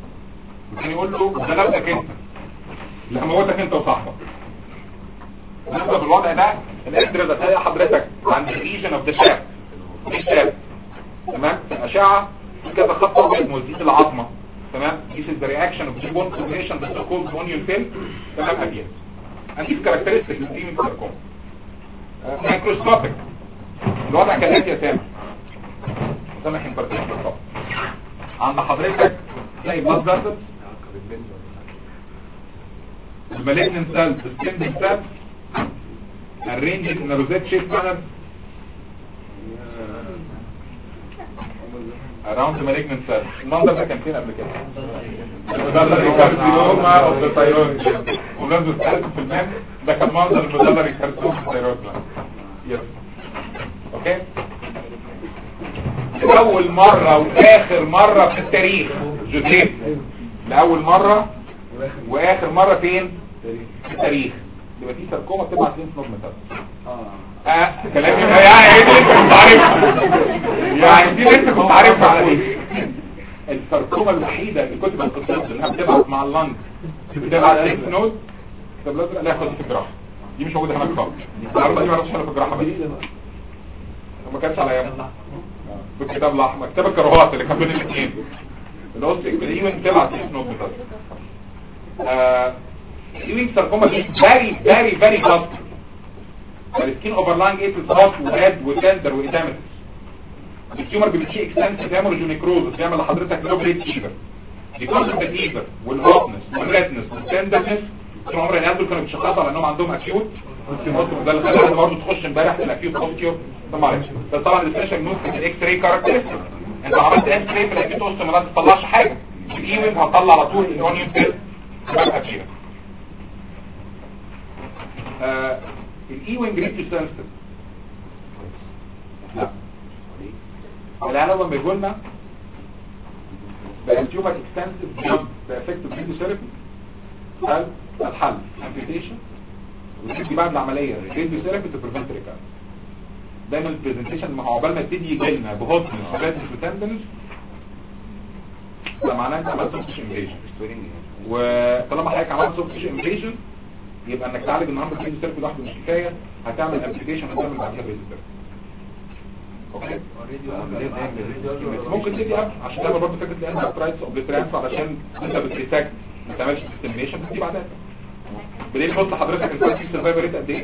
كان يقول له ده غلطك انت لا موتك انت وصاحبك بالنسبه بالوضع ده الاكتر ده تلاقي حضرتك عند الريجن اوف ذا شاب مش شاب تمام الاشعه في كذا خط ابيض موزيت العظمه تمام this is the reaction of the bone formation the so-called onion film تمام ابيض and these characteristics of the sarcoma مايكروسكوبيك الوضع كالاتي يا سامح سامح ان طبعا عند حضرتك تلاقي بلاد فيسلز المالجنت سيلز السكندنج سيلز arranged in a rosette shaped manner around the malignant cells المنظر ده كان فين قبل كده المدلري كارسينوما اوف ذا ثايرويد ونزل سالكم في المام ده كان منظر المدلري كارسينوما في الثايرويد يس اوكي لأول مرة وآخر مرة في التاريخ جوزيف لأول مرة وآخر مرة فين في التاريخ يبقى في ساركوما بتبعت لينف نود ميتاستاسيس اه كلامي ده يعني دي انت كنت عارفها يعني دي انت كنت عارفها على ايه الساركوما الوحيدة اللي كنت بنقصد انها بتبعت مع اللنج بتبعت لينف نود طب لازم لا خد في الجراحة دي مش موجودة هناك خالص النهارده دي ما عرفتش انا في الجراحة بس ما كانش على ايام بالكتاب الاحمر كتاب الكروهات اللي كان بين الاثنين الاوستيك الايوين تبعت لينف نود ميتاستاسيس Ewing sarcoma is very, very, very costly. السكين اوفرلاينج ايه هوت واد وتندر وإدامتس التيومر بيبقى اكستنسيف هيموريج ونيكروزس بيعمل لحضرتك لو جريد فيفر بيكون الفيفر والهوتنس والريدنس والتندرنس طول عمر العيال دول كانوا بيشخصوا على انهم عندهم اكيوت ده اللي خلانا برضه تخش امبارح في الاكيوت اوستيو طبعا بس طبعا السبيشال نوت في الاكس راي كاركترستيك انت عملت اكس راي في الاكيوت اوستيو ما تطلعش حاجه الايوينج هتطلع على طول الاونيون فيل تبقى كتير الايوينج ريتش سنسيتيف لا الان لما بيقول لنا بقى التيومر اكستنسيف بيوند بافكتيف ريديو ثيرابي هل الحل امبيتيشن وتدي بعد العمليه ريديو ثيرابي تو بريفنت ريكارد دايما البرزنتيشن ما هو عقبال ما تبتدي يجي لنا بهوتنس وريدنس وتندنس ده معناه انت عملت سوفت انفيجن وطالما حضرتك عملت سوفت انفيجن يبقى انك تعالج النهارده الريديو ثيرابي لوحده مش كفايه هتعمل ابلكيشن هتعمل بعدها ريديو ثيرابي اوكي ممكن تدي اب عشان تعمل برضه فكره الانت ابرايتس اوبليترانس علشان انت بتريتاك ما تعملش ديستيميشن بتدي بعدها بدليل بص حضرتك الفايتي سرفايفر ريت قد ايه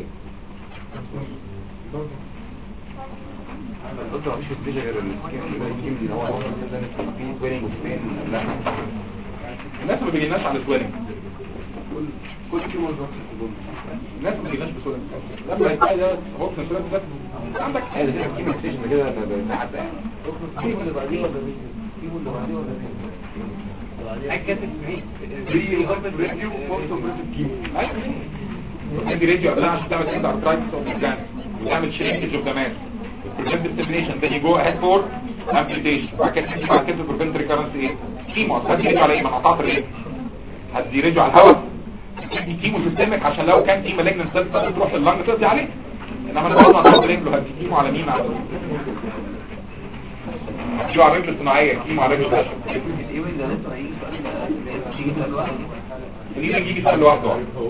الدكتور مفيش فيستيجا غير السكين السكين اللي هو في سويلنج وفين لا الناس ما بيجيناش على سويلنج كل تيومر الناس ما بيجيناش بسويلنج لما يتعالج هو في السويلنج ده عندك هذا السكين فيستيجا كده بتعدى يعني التيومر اللي بعديه ولا مين التيومر اللي بعديه ولا مين الكاتب ريديو فورتو بريديو كيمو عندي راديو قبلها عشان تعمل انت ارترايتس اوف الجانس وتعمل شرينكج اوف ذا ماس بريفنت ستيميليشن then you go ahead for amputation بعد كده تيجي بعد كده بريفنت ريكارنس ايه كيمو هتدي رجع على ايه ما أنا قطعت ايه هتدي رجع على الهواء تدي كيمو سيستمك عشان لو كان في مالجنت سيلز تروح لللنج تقضي عليه انما انا بعد ما احط رجله هدي كيمو على مين على كيمو على رجل صناعيه كيمو على رجل بشر الايوين ده لسه هيجي سؤال ده تيجي سؤال واحد اللي يجي سؤال لوحده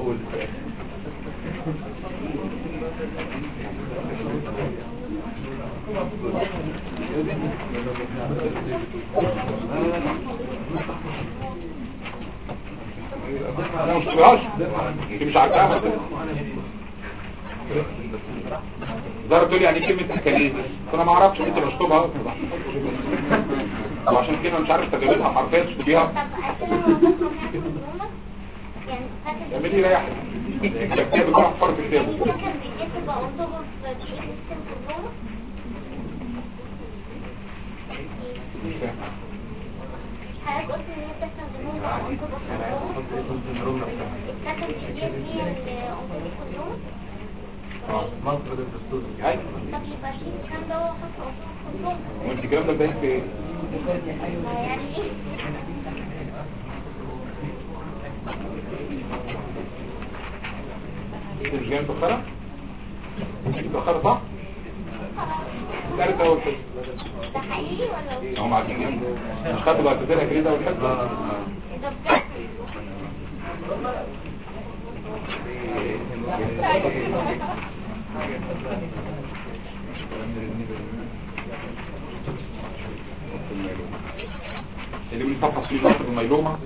انا مش فيهاش انت مش عارفها بس زهرة تقول لي يعني إيه كلمة اكاليز انا ما اعرفش انت بشطبها وعشان كده مش عارف تجربتها حرفيا تشطبيها اعملي ريح كتاب بتروح فرق كتابه مش فاهم حضرتك قلت ان هي بتحصل جنون او انتوا الكاتب دي هي الانتوا ايوه طب يبقى شيل الكلام ده وحط انتوا وانت الكلام ده باين في ايه؟ يعني ايه انت مش جاي متأخرة؟ انت متأخرة صح؟ تعرف اول حصة ده حقيقي ولا هم عارفين مش خدوا بعد كده كده اول حصة ده بجد اللي بيقول فقط في ضغط الميلومة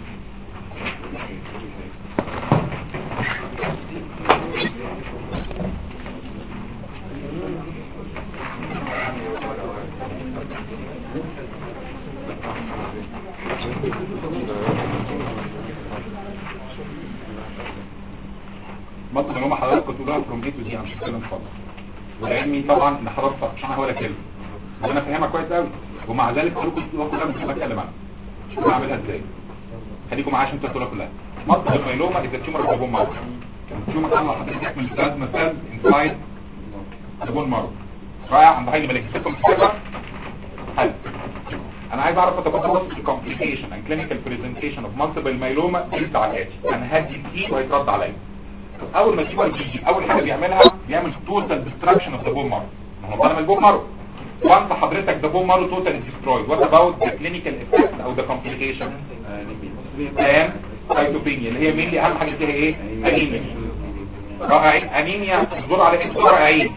مطلب الميلومة حضرتك كنت بقولها فروم اي تو دي انا مش هتكلم خالص والعلمي طبعا ان حضرتك مش انا ولا كلمه وانا فاهمها كويس قوي ومع ذلك كلكم بتقولوا كلها مش بتكلم عنها مش بعملها ازاي خليكم معايا عشان تقولوا كلها مطلب الميلومة اذا التيومر الجابون مارو التيومر طلع حضرتك من البلازما سيلز انسايد الجابون مارو رائع عند هايلي ملك سيبكم كده حلو انا عايز اعرف اتفضل الكومبليكيشن and clinical presentation of multiple myeloma بيرد على الاتي انا هدي دي وهيترد عليا اول ما التيومر بيجي اول حاجه بيعملها بيعمل توتال ديستراكشن اوف ذا بون مارو ما هو طالما البون مارو وانت حضرتك ذا بون مارو توتال ديسترويد وات اباوت ذا كلينيكال افكت او ذا كومبليكيشن and سايتوبينيا اللي هي مين اللي اهم حاجه فيها ايه انيميا رائعين انيميا تدور على ايه رائعين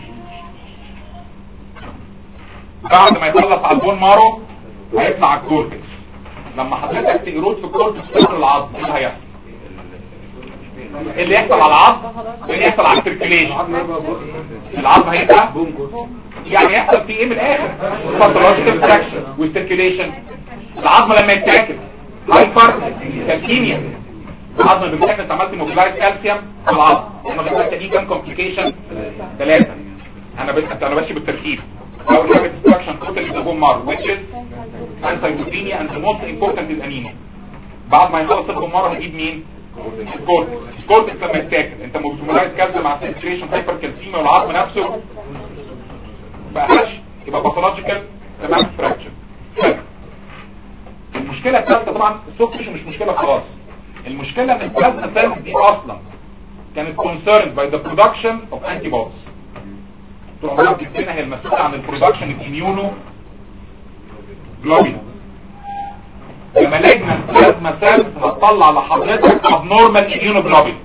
بعد ما يخلص على البون مارو هيطلع على الكورتكس لما حضرتك تقرود في الكورتكس تقرا العظم ايه اللي هيحصل إيه اللي يحصل على العظم وايه اللي يحصل على السيركيليشن العظم هيبقى يعني يحصل فيه ايه من الاخر باثولوجيكال فراكشن والسيركيليشن العظم لما يتاكل هايبر كالكيميا العظم اللي بيتاكل انت عملت موبيلايز كالسيوم في العظم لما بيتاكل دي كام كومبليكيشن ثلاثه انا بس انا ماشي بالترتيب اول حاجه ديستراكشن توتال ذا بون مارو which is encyclopedia and the most important is anemia بعد ما يخلص البون مارو هيجيب مين الكورتكس الكورتكس لما يتاكل انت موبيلايز كالسيوم مع سيركيليشن هايبر كالسيميا والعظم نفسه بقاش يبقى باثولوجيكال تمام فراكشر المشكلة الثالثة طبعا السوفت تيشو مش مشكلة خلاص المشكلة ان البلازما سيلز دي اصلا كانت concerned by the production of antibodies طول عمرها بتبقى هي المسؤولة عن البرودكشن الاميونو جلوبين لما لجنة البلازما سيلز هتطلع لحضرتك abnormal immunoglobulin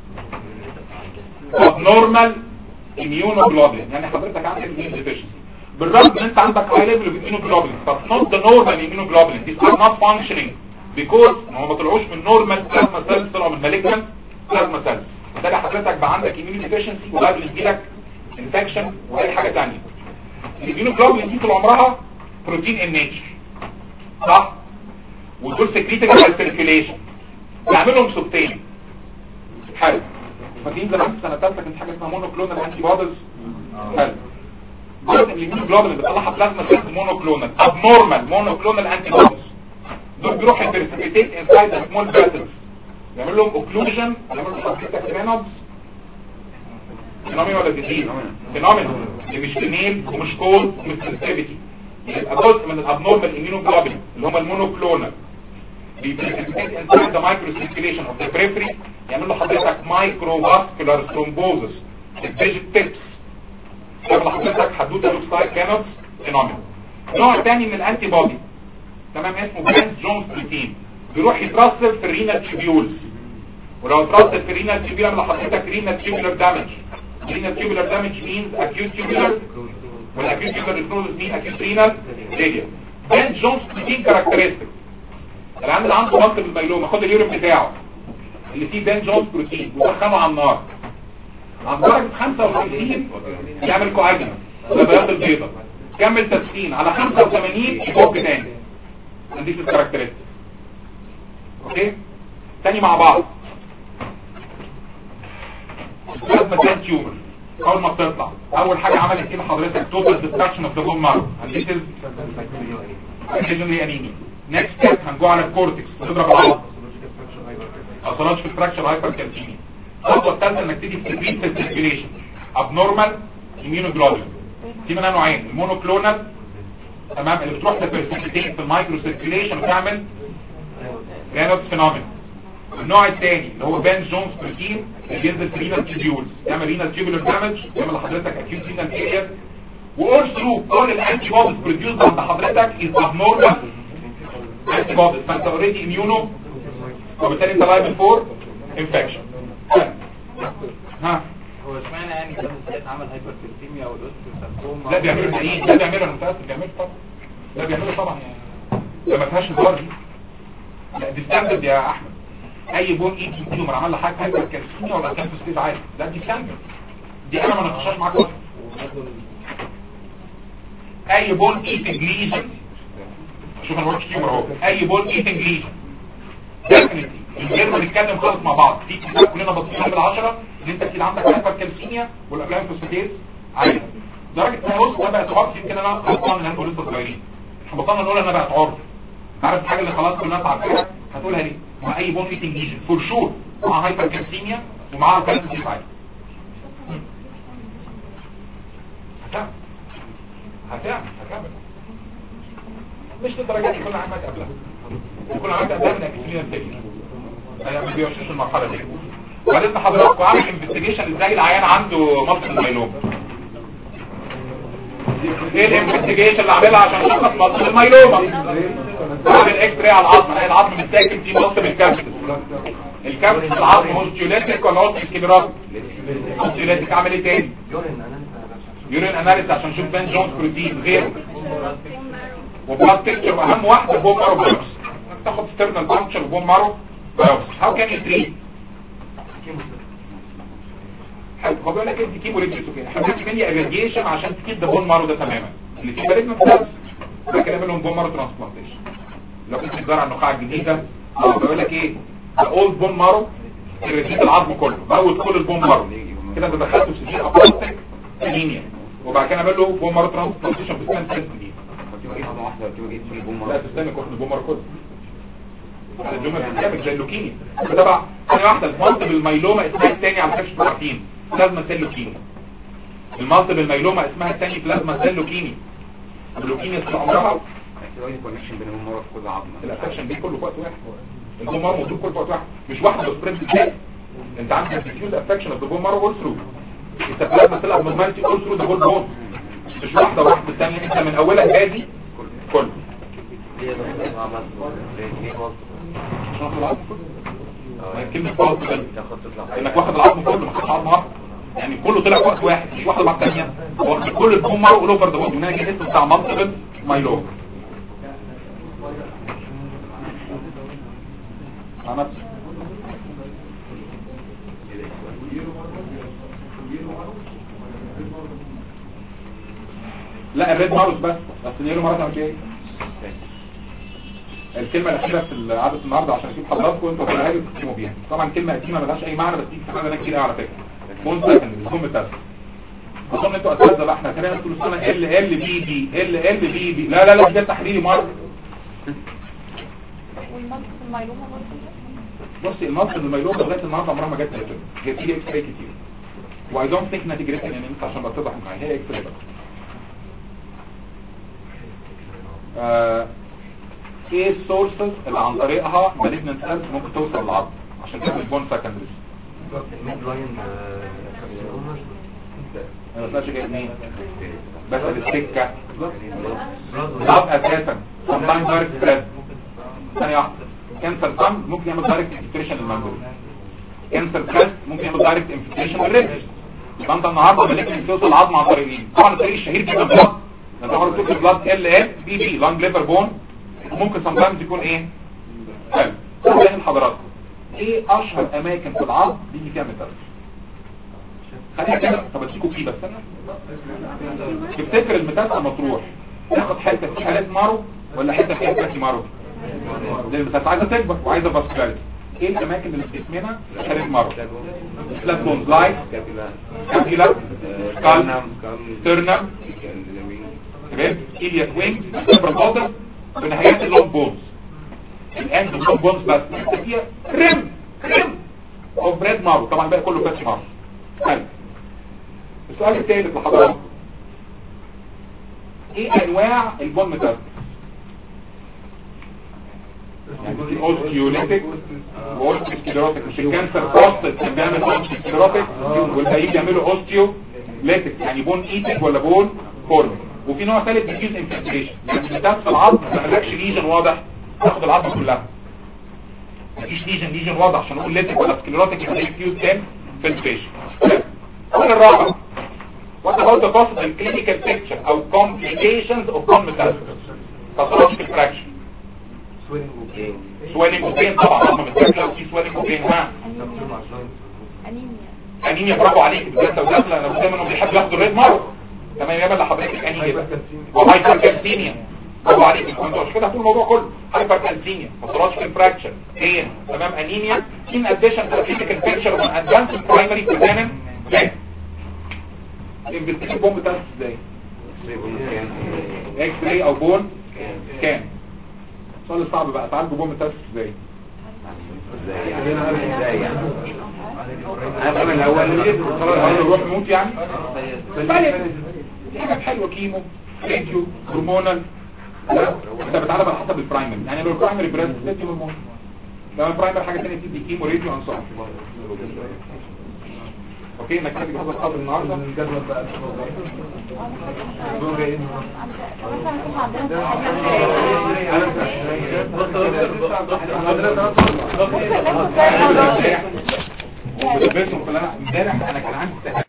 abnormal immunoglobulin يعني حضرتك عندك immune deficiency بالرغم ان انت عندك high level of immunoglobulin but not the normal immunoglobulin these are not functioning because ما هو ما طلعوش من normal plasma cells طلعوا من malignant plasma cells بالتالي حضرتك بقى عندك immune deficiency وقبل يجيلك infection واي حاجة تانية الاميونوجلوبولين دي طول عمرها بروتين ان نيتشر صح ودول سكريتنج على السيركيوليشن بيعملهم صوتين حلو فاكرين زمان في سنه ثالثه كانت حاجه اسمها مونوكلونال انتي بوديز حلو جزء من الاميونوجلوبولين اللي بيطلعها بلازما سيلز مونوكلونال ابنورمال مونوكلونال انتي بوديز دول بيروحوا يبرسبيتيت انسايد سمول فيسلز يعمل لهم اوكلوجن يعمل لهم سبستيك رينوبس فينومين ولا ديزيز فينومين اللي مش فينيل ومش كولد ومش سنسيتيفيتي يبقى جزء من الابنورمال اميونوجلوبولين اللي هم المونوكلونال بيبريزنتيت انسايد ذا مايكرو سيركيليشن اوف ذا بريفري يعمل له حضرتك مايكرو فاسكولار ثرومبوزس الديجيت تيبس يعمل لحضرتك حدوته لوكسايد كانوس فينومين نوع تاني من الانتي بودي تمام اسمه بانز جونز بروتين بيروح يترسب في الرينال تيبيولز ولو اترسب في الرينال تيبيول يعمل لحضرتك رينال تيبيولار دامج رينال تيبيولار دامج means acute tubular والاكيوت tubular necrosis mean acute renal failure بانز جونز بروتين كاركترستيك العيان اللي عنده منطق الميلومه خد اليورين بتاعه اللي فيه بان جونز بروتين ودخله على النار عند درجة 55 يعمل كواجن ده بياض البيضة كمل تسخين على 85 يفك تاني دي في الكاركترستيك اوكي تاني مع بعض لازم كان تيومر اول ما بتطلع اول حاجة عملت ايه لحضرتك توتال ديستراكشن اوف ذا بون مارو and this is occasionally anemia next step هنجو على الكورتكس تضرب العظم اصلاش في الفراكشر هايبر كالسيميا الخطوه الثالثه انك تيجي في الريت سيركيليشن ابنورمال اميونوجلوبولين في منها نوعين المونوكلونال تمام اللي بتروح تبرسيبيتيت في المايكرو سيركيليشن وتعمل جانوس فينومين النوع الثاني اللي هو بان جونز بروتين اللي بينزل في رينال تيبيولز يعمل رينال تيبيولر دامج يعمل لحضرتك اكيوت رينال فيلير وأول ثرو كل الانتي بوديز بروديوسد عند حضرتك از ابنورمال انتي بوديز فانت اوريدي اميونو وبالتالي انت لايبل فور انفكشن ها هو اشمعنى يعني كان السيد عمل هايبركلسيميا والاوستيوساركوما لا بيعملوا الباقيين لا بيعملوا انا متاسف بيعملوا طبعا لا بيعملوا طبعا يعني ده ما فيهاش هزار دي لا دي ستاندرد يا احمد اي بون اي تي تيومر عمل له حاجه هايبر كالسيميا ولا كان ستيز عادي لا دي ستاندرد دي انا ما ناقشهاش معاك اصلا اي بون ايتنج ليجن شوف انا قلت تيومر اهو اي بون ايتنج ليجن ديفنتلي من غير ما نتكلم خالص مع بعض في كتاب كلنا باصين عليه بالعشره ان انت اكيد عندك هايبر كالسيميا والافلام فوسفاتيز عاليه درجه ما بص ده بقت عرف يمكن انا غلطان ان انا بقول لسه صغيرين احنا بطلنا نقول انا بقت عرف عارف الحاجه اللي خلاص كل الناس عارفاها هتقولها ليه مع اي بون ايتنج ليجن فور شور مع هايبر كالسيميا ومع الكالسيوم فوسفاتيز عاليه هتعمل هتعمل هتعمل مش للدرجات دي كل عملت قبلها كل عملت قبلها من اكسبيرينس تاني انا ما بيوصلش المرحله دي وبعدين حضراتكم عامل انفستيجيشن ازاي العيان عنده مصل مايلوم ايه الانفستيجيشن اللي عاملها عشان اشخص مصل المايلوما عامل اكس راي على العظم الاقي العظم متاكل فيه مصل الكبسس الكبسس العظم اوستيوليتيك ولا اوستيوليتيك اوستيوليتيك اعمل ايه تاني يورين اناليسيس عشان اشوف بين جونز بروتين غيره وبلاد بيكتشر واهم واحده بوم مارو بايوبس تاخد ستيرنال بانكشر وبوم مارو بايوبس هاو كان يو تريت حلو هو بيقول لك انت كيمو ريديوسوفين احنا بنعمل اريديشن عشان تكيد ده بون مارو ده تماما اللي فيه بالك من سيلز لكن نعمل لهم بون مارو ترانسبلانتيشن لو كنت بتزرع النخاع الجديده اه بيقول لك ايه ده اولد بون مارو الريديت العظم كله موت كل البون مارو كده بدخلته في سجين ابلاستيك انيميا وبعد كده نعمل له بون مارو ترانسبلانتيشن بستان سيلز جديد مرة واحدة وتبقى جيت في البوم لا تستنى كورس البومر كله على الجمله بتتكلم زي اللوكيميا طبعا ثانيه واحده المالتي بالميلوما اسمها الثاني على فكره عارفين بلازما سيل لوكيميا المالتي بالميلوما اسمها الثاني بلازما سيل لوكيميا اللوكيميا طول عمرها كونكشن بين المرة في كل عظمة الافكشن دي كله في وقت واحد البومر موجود كله في وقت واحد مش واحده سبرنت ازاي انت عندك ديفيوز افكشن اوف ذا بومر اول ثرو انت بلازما سيل ابنورماليتي اول ثرو ذا هول بون مش واحده واحده الثانيه انت من اولها بادي كله شرح العظم كله كلمة فوق كده انك واخد العظم كله ما خدش عظم واحد يعني كله طلع في وقت واحد مش واحده مع الثانيه واخد كل البوم مارو اول اوفر ذا بودي هنا الاسم بتاع مالتيبل مايلوم عملت لا الريد ماروس بس بس النيرو ماروس مش ايه الكلمة الأخيرة في عادة النهاردة عشان أجيب حضراتكم انتوا هتقولها لي وتقسموا بيها طبعا كلمة قديمة ملهاش أي معنى بس دي استفادة كتير قوي على فكرة بون سكند بون تاسك أظن انتوا أساتذة بقى احنا كده طول السنة ال ال بي بي ال ال بي بي لا لا لا ده تحليلي مرة والمنطق الميلومة برضه بصي المصر الميلومة لغاية النهاردة عمرها ما جت نيوتن هي بتيجي اكس راي كتير واي دونت ثينك نتيجتها ان انت عشان بتضح معايا هي اكس راي بس آه، ايه السورسز اللي عن طريقها مالجنت سيلز ممكن توصل للعظم عشان تعمل بون سكندري انا ما طلعش جاي منين بس السكه العظم اساسا sometimes direct spread ثانيه واحده كانسر فم ممكن يعمل دايركت انفلتريشن للمنجل كانسر بريست ممكن يعمل دايركت انفلتريشن للريبس يبقى انت النهارده مالجنت توصل العظم عن طريق مين طبعا الطريق الشهير جدا بلاد انت عمرك تكتب بلاد ال ال بي بي لانج ليفر بون ممكن sometimes يكون ايه حلو سؤال لحضراتكم ايه اشهر اماكن في العظم بيجي فيها ميتال خلينا كده طب اديكوا فيه بس انا تفتكر الميتال مطروح تاخد حته فيها حالات مارو ولا حته فيها بلاكي مارو لان الميتال عايزه تكبر وعايزه فاسكولاريتي ايه الاماكن اللي في جسمنا حالات مارو فلات بونز لايف كابيلا سكال سترنم ريب ايلياك وينج سيبرال بودر بنهايات اللونج بونز الاند اللونج بونز بس فيها ريم ريم اوف بريد مارو طبعا الباقي كله باتش مارو حلو السؤال الثالث لحضراتكم ايه انواع البون ميتاستس يعني في اوستيوليتيك واوستيوسكليروتيك مش الكانسر بوست كان بيعمل اوستيوسكليروتيك والباقيين بيعملوا اوستيوليتيك يعني بون ايتك ولا بون فورم وفي نوع ثالث ديفيوز انفلتريشن يعني الميتاستس في العظم ما عندكش ليجن واضح تاخد العظم كلها مفيش ليجن ليجن واضح عشان اقول ليتك ولا سكليروتيك يبقى الكيوز كام في الفيشن السؤال الرابع What about the possible clinical picture او complications of bone metastasis pathological fraction swelling وبين طبعا هم متذكر لو في swelling وبين ها انيميا انيميا برافو عليك بالذات لو داخله انا دايما انهم بيحبوا ياخدوا الريد مره تمام يا اللي حضرتك انيميا وهايبر كالسيميا برافو عليك انتوا مش كده هتقول الموضوع كله هايبر كالسيميا باثولوجيكال فراكشر بين تمام انيميا in addition to the clinical picture of an advanced primary presenting leg الانفستيجيشن بوم بتاعته ازاي اكس راي او بون سكان السؤال الصعب بقى تعالجوا بوم بتاعته ازاي انا الاول خلاص نروح نموت يعني في حاجات حلوه كيمو راديو هرمونال لا انت بتعرف على حسب البرايمري يعني لو البرايمري بريست بتدي هرمون لو البرايمري حاجه ثانيه بتدي كيمو راديو انصار اوكي انك كده بتحضر قبل النهارده الجدول بقى بص بص امبارح انا كان عندي